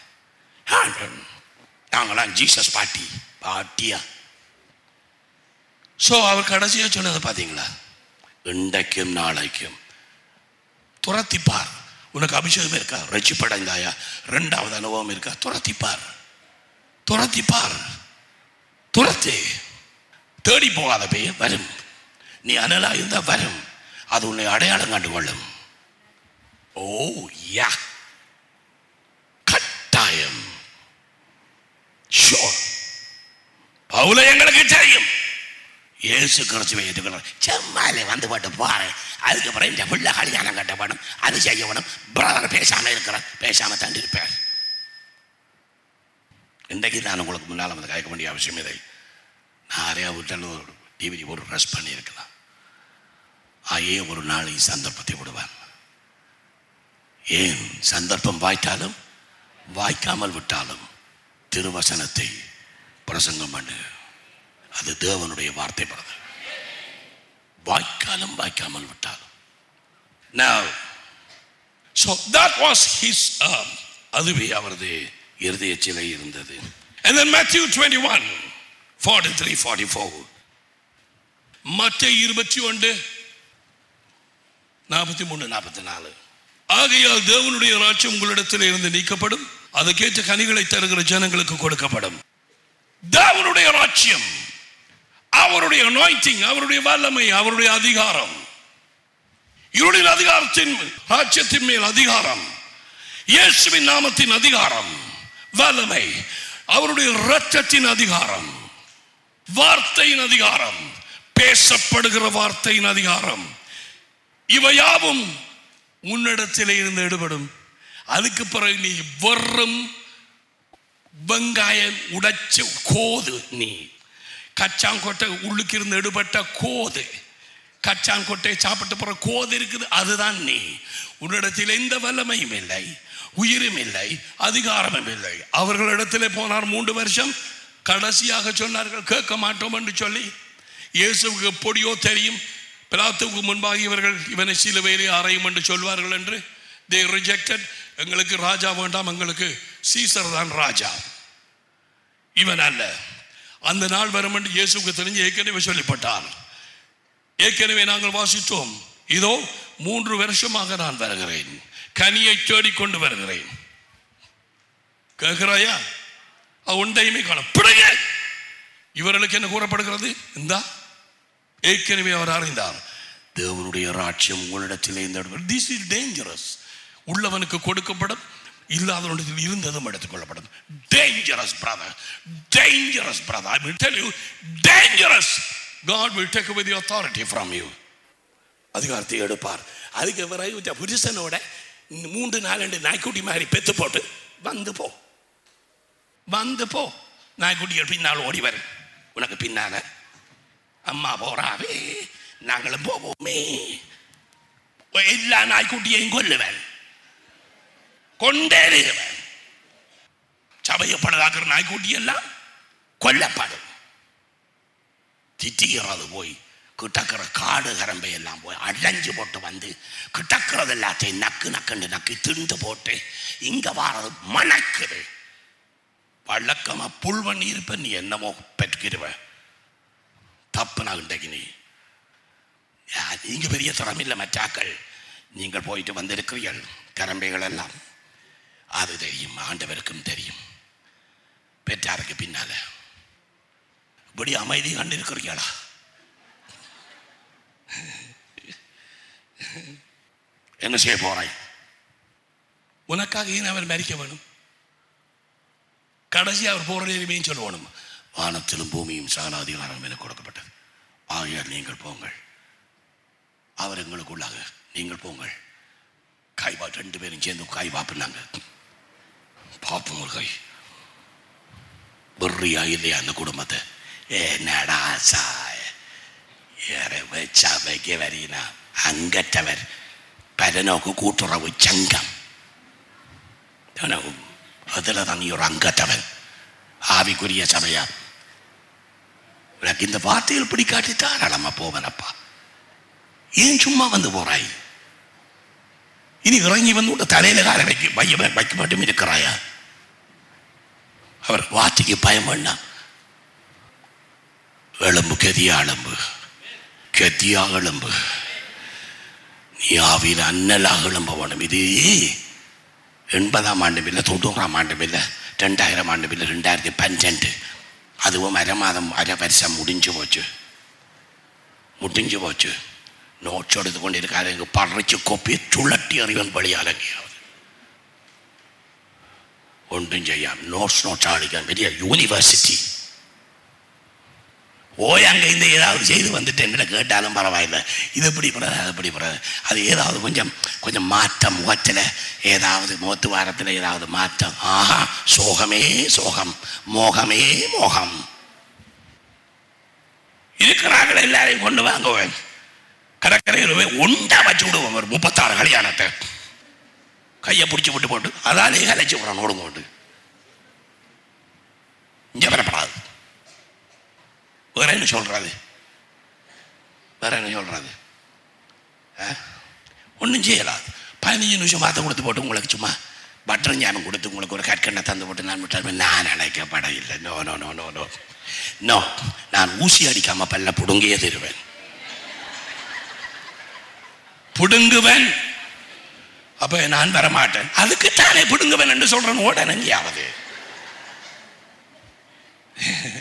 நாங்களாம் ஜீசஸ் பாட்டி பாட்டியா ஸோ அவர் கடைசியாக சொன்னது பார்த்தீங்களா இன்றைக்கும் நாளைக்கும் துரத்திப்பார் உனக்கு அபிஷேகம் இருக்கா ரட்சிப்படைந்தாயா ரெண்டாவது அனுபவம் இருக்கா துரத்திப்பார் துரத்திப்பார் துரத்து தேடி போகாத பேய் வரும் நீ அனலா இருந்தா வரும் அது உன்னை அடையாளம் கண்டுகொள்ளும் ஓ யா கட்டாயம் ஷோர் பவுல எங்களுக்கு தெரியும் இயேசு கிறிஸ்துவை ஏற்றுக்கணும் செம்மாலே வந்து போட்டு பாரு அதுக்கப்புறம் இந்த பிள்ளை கல்யாணம் கட்டப்படும் அது செய்யப்படும் பிரதர் பேசாம இருக்கிறார் பேசாம தண்டி இருப்பார் இன்றைக்கு நான் உங்களுக்கு முன்னால் வந்து கேட்க வேண்டிய அவசியம் இதை நிறையா வீட்டில் ஒரு டிவிடி ஒரு ரெஸ்ட் பண்ணியிருக்கலாம் ஆயே ஒரு நாளை சந்தர்ப்பத்தை விடுவான் ஏன் சந்தர்ப்பம் வாய்த்தாலும் வாய்க்காமல் விட்டாலும் திருவசனத்தை பிரசங்கம் பண்ணு அது தேவனுடைய வார்த்தை பிரதர் வாய்க்காலும் வாய்க்காமல் விட்டாலும் Now, so that was his um, அதுவே அவரது இருதய சிலை இருந்தது and then Matthew 21 43 44 மற்ற இருபத்தி ஒன்று நாற்பத்தி மூணு நாற்பத்தி நாலு ஆகையால் தேவனுடைய ராட்சியம் உங்களிடத்தில் இருந்து நீக்கப்படும் அதுக்கேற்ற கனிகளை தருகிற ஜனங்களுக்கு கொடுக்கப்படும் தேவனுடைய ராட்சியம் அவருடைய anointing அவருடைய வல்லமை அவருடைய அதிகாரம் இருளின் அதிகாரத்தின் ராஜ்யத்தின் மேல் அதிகாரம் இயேசுவின் நாமத்தின் அதிகாரம் வல்லமை அவருடைய இரத்தத்தின் அதிகாரம் வார்த்தையின் அதிகாரம் பேசப்படுகிற வார்த்தையின் அதிகாரம் இவையாவும் உன்னிடத்திலே இருந்து எடுபடும் அதுக்கு பிறகு நீ வெறும் வெங்காயம் உடைச்சு கோது நீ கச்சாங்கொட்டை உள்ளுக்கு இருந்து எடுபட்ட கோது கச்சாங்கொட்டை சாப்பிட்ட பிறகு கோது இருக்குது அதுதான் நீ உன்னிடத்தில் எந்த வல்லமையும் இல்லை உயிரும் இல்லை அதிகாரமும் இல்லை அவர்களிடத்திலே போனார் மூன்று வருஷம் கடைசியாக சொன்னார்கள் கேட்க மாட்டோம் என்று சொல்லி இயேசுவுக்கு எப்படியோ தெரியும் பிலாத்துக்கு முன்பாக இவர்கள் இவனை சிலுவையிலே அறையும் என்று சொல்வார்கள் என்று தே ரிஜெக்டட் எங்களுக்கு ராஜா வேண்டாம் எங்களுக்கு சீசர் தான் ராஜா இவன் அல்ல அந்த நாள் வரும் என்று இயேசுக்கு தெரிஞ்சு ஏற்கனவே சொல்லப்பட்டார் ஏற்கனவே நாங்கள் வாசித்தோம் இதோ மூன்று வருஷமாக நான் வருகிறேன் கனியை தேடிக்கொண்டு வருகிறேன் கேட்கிறாயா அது ஒன்றையுமே காணும் பிடுங்க இவர்களுக்கு என்ன கூறப்படுகிறது இந்தா ஏற்கனவே அவர் அறிந்தார் தேவனுடைய ராட்சியம் உங்களிடத்தில் இந்த திஸ் இஸ் டேஞ்சரஸ் உள்ளவனுக்கு கொடுக்கப்படும் இல்லாதவனிடத்தில் இருந்ததும் எடுத்துக்கொள்ளப்படும் dangerous brother dangerous brother I will tell you dangerous God will take away the authority from you அதிகாரத்தை எடுப்பார் அதுக்கு பிறகு புருஷனோட மூன்று நாலு நாய்க்குட்டி மாதிரி பெத்து போட்டு வந்து போ வந்து போ நாய்க்குட்டிகள் பின்னால் ஓடி வரும் உனக்கு பின்னால அம்மா போறாவே நாங்களும் போவோமே எல்லா நாய்க்குட்டியையும் கொல்லுவேன் கொண்டேறுவேன் சபையை பழுதாக்குற நாய்க்குட்டி எல்லாம் கொல்லப்படும் திட்டிக்கிறது போய் கிட்டக்கிற காடு கரம்பை எல்லாம் போய் அடைஞ்சு போட்டு வந்து கிட்டக்கிறது எல்லாத்தையும் நக்கு நக்குன்னு நக்கி திண்டு போட்டு இங்க வாரது மணக்குது வழக்கமா புல் பண்ணி இருப்ப நீ என்னமோ பெற்றுக்கிடுவ தப்பு நான் இன்றைக்கு நீ யா, நீங்க பெரிய திறமில்லை மற்றாக்கள் நீங்கள் போயிட்டு வந்திருக்கிறீர்கள் கரம்பைகள் எல்லாம் அது தெரியும் ஆண்டவருக்கும் தெரியும் பெற்றாருக்கு பின்னால இப்படி அமைதி கண்டிருக்கிறீர்களா என்ன செய்ய போறாய் உனக்காக ஏன் அவர் மறிக்க வேணும் கடைசி அவர் போற நேரமையும் சொல்லணும் வானத்திலும் பூமியும் சாணாதிகாரம் என கொடுக்கப்பட்டது ஆகையால் நீங்கள் போங்கள் அவர் எங்களுக்குள்ளாக நீங்கள் போங்கள் காய்பா ரெண்டு பேரும் சேர்ந்து காய் பாப்பினாங்க பார்ப்போம் ஒரு கை வெறியா இல்லையா அந்த குடும்பத்தை என்னடா சாய ஏற சபைக்கு வரீனா அங்கற்றவர் പരനോക്ക് കൂട്ടുറവ് ചങ്കം அதில் தான் நீ ஒரு அங்கத்தவன் ஆவிக்குரிய சபையா உனக்கு இந்த வார்த்தைகள் பிடிக்காட்டி தாராளமா போவனப்பா ஏன் சும்மா வந்து போறாய் இனி இறங்கி வந்து உன் தலையில கால வைக்க வைய வைக்க மட்டும் இருக்கிறாயா அவர் வார்த்தைக்கு பயம் வேண்டாம் எலும்பு கெதியா எலும்பு கெதியா எலும்பு நீ ஆவியில் அன்னலாக எழும்ப வேணும் இது எண்பதாம் ஆண்டும் இல்லை தொண்ணூறாம் ஆண்டும் இல்லை ரெண்டாயிரம் ஆண்டும் இல்லை ரெண்டாயிரத்தி பன்னெண்டு அதுவும் அரை மாதம் அரை வருஷம் முடிஞ்சு போச்சு முடிஞ்சு போச்சு நோட்ஸ் எடுத்து கொண்டு இருக்காரு இங்கே பறிச்சு கொப்பி சுழட்டி அறிவன் வழியால் எங்கேயாவது ஒன்றும் செய்யாம நோட்ஸ் நோட்ஸ் அடிக்க பெரிய யூனிவர்சிட்டி ஓய் அங்கே இந்த ஏதாவது செய்து வந்துட்டு என்ன கேட்டாலும் பரவாயில்லை இது எப்படி போகிறது அது எப்படி போகிறது அது ஏதாவது கொஞ்சம் கொஞ்சம் மாற்றம் முகத்தில் ஏதாவது முகத்து வாரத்தில் ஏதாவது மாற்றம் ஆஹா சோகமே சோகம் மோகமே மோகம் இருக்கிறார்கள் எல்லாரையும் கொண்டு வாங்குவேன் கடற்கரையில் போய் உண்டா வச்சு விடுவோம் ஒரு முப்பத்தாறு கல்யாணத்தை கையை பிடிச்சி விட்டு போட்டு அதாலே கலைச்சு விடுறோம் ஓடுங்க கொண்டு இங்கே வரப்படாது வேற என்ன சொல்றாது வேற என்ன சொல்றாது ஒன்றும் செய்யலாது பதினஞ்சு நிமிஷம் மாற்ற கொடுத்து போட்டு உங்களுக்கு சும்மா பட்டர் ஞானம் கொடுத்து உங்களுக்கு ஒரு கற்கண்ணை தந்து போட்டு நான் விட்டால் நான் அழைக்கப்பட இல்லை no no no no no no நான் ஊசி அடிக்காம பல்ல புடுங்கியே தருவேன் புடுங்குவேன் அப்ப நான் வரமாட்டேன் அதுக்கு தானே புடுங்குவேன் என்று சொல்றேன் ஓட நங்கியாவது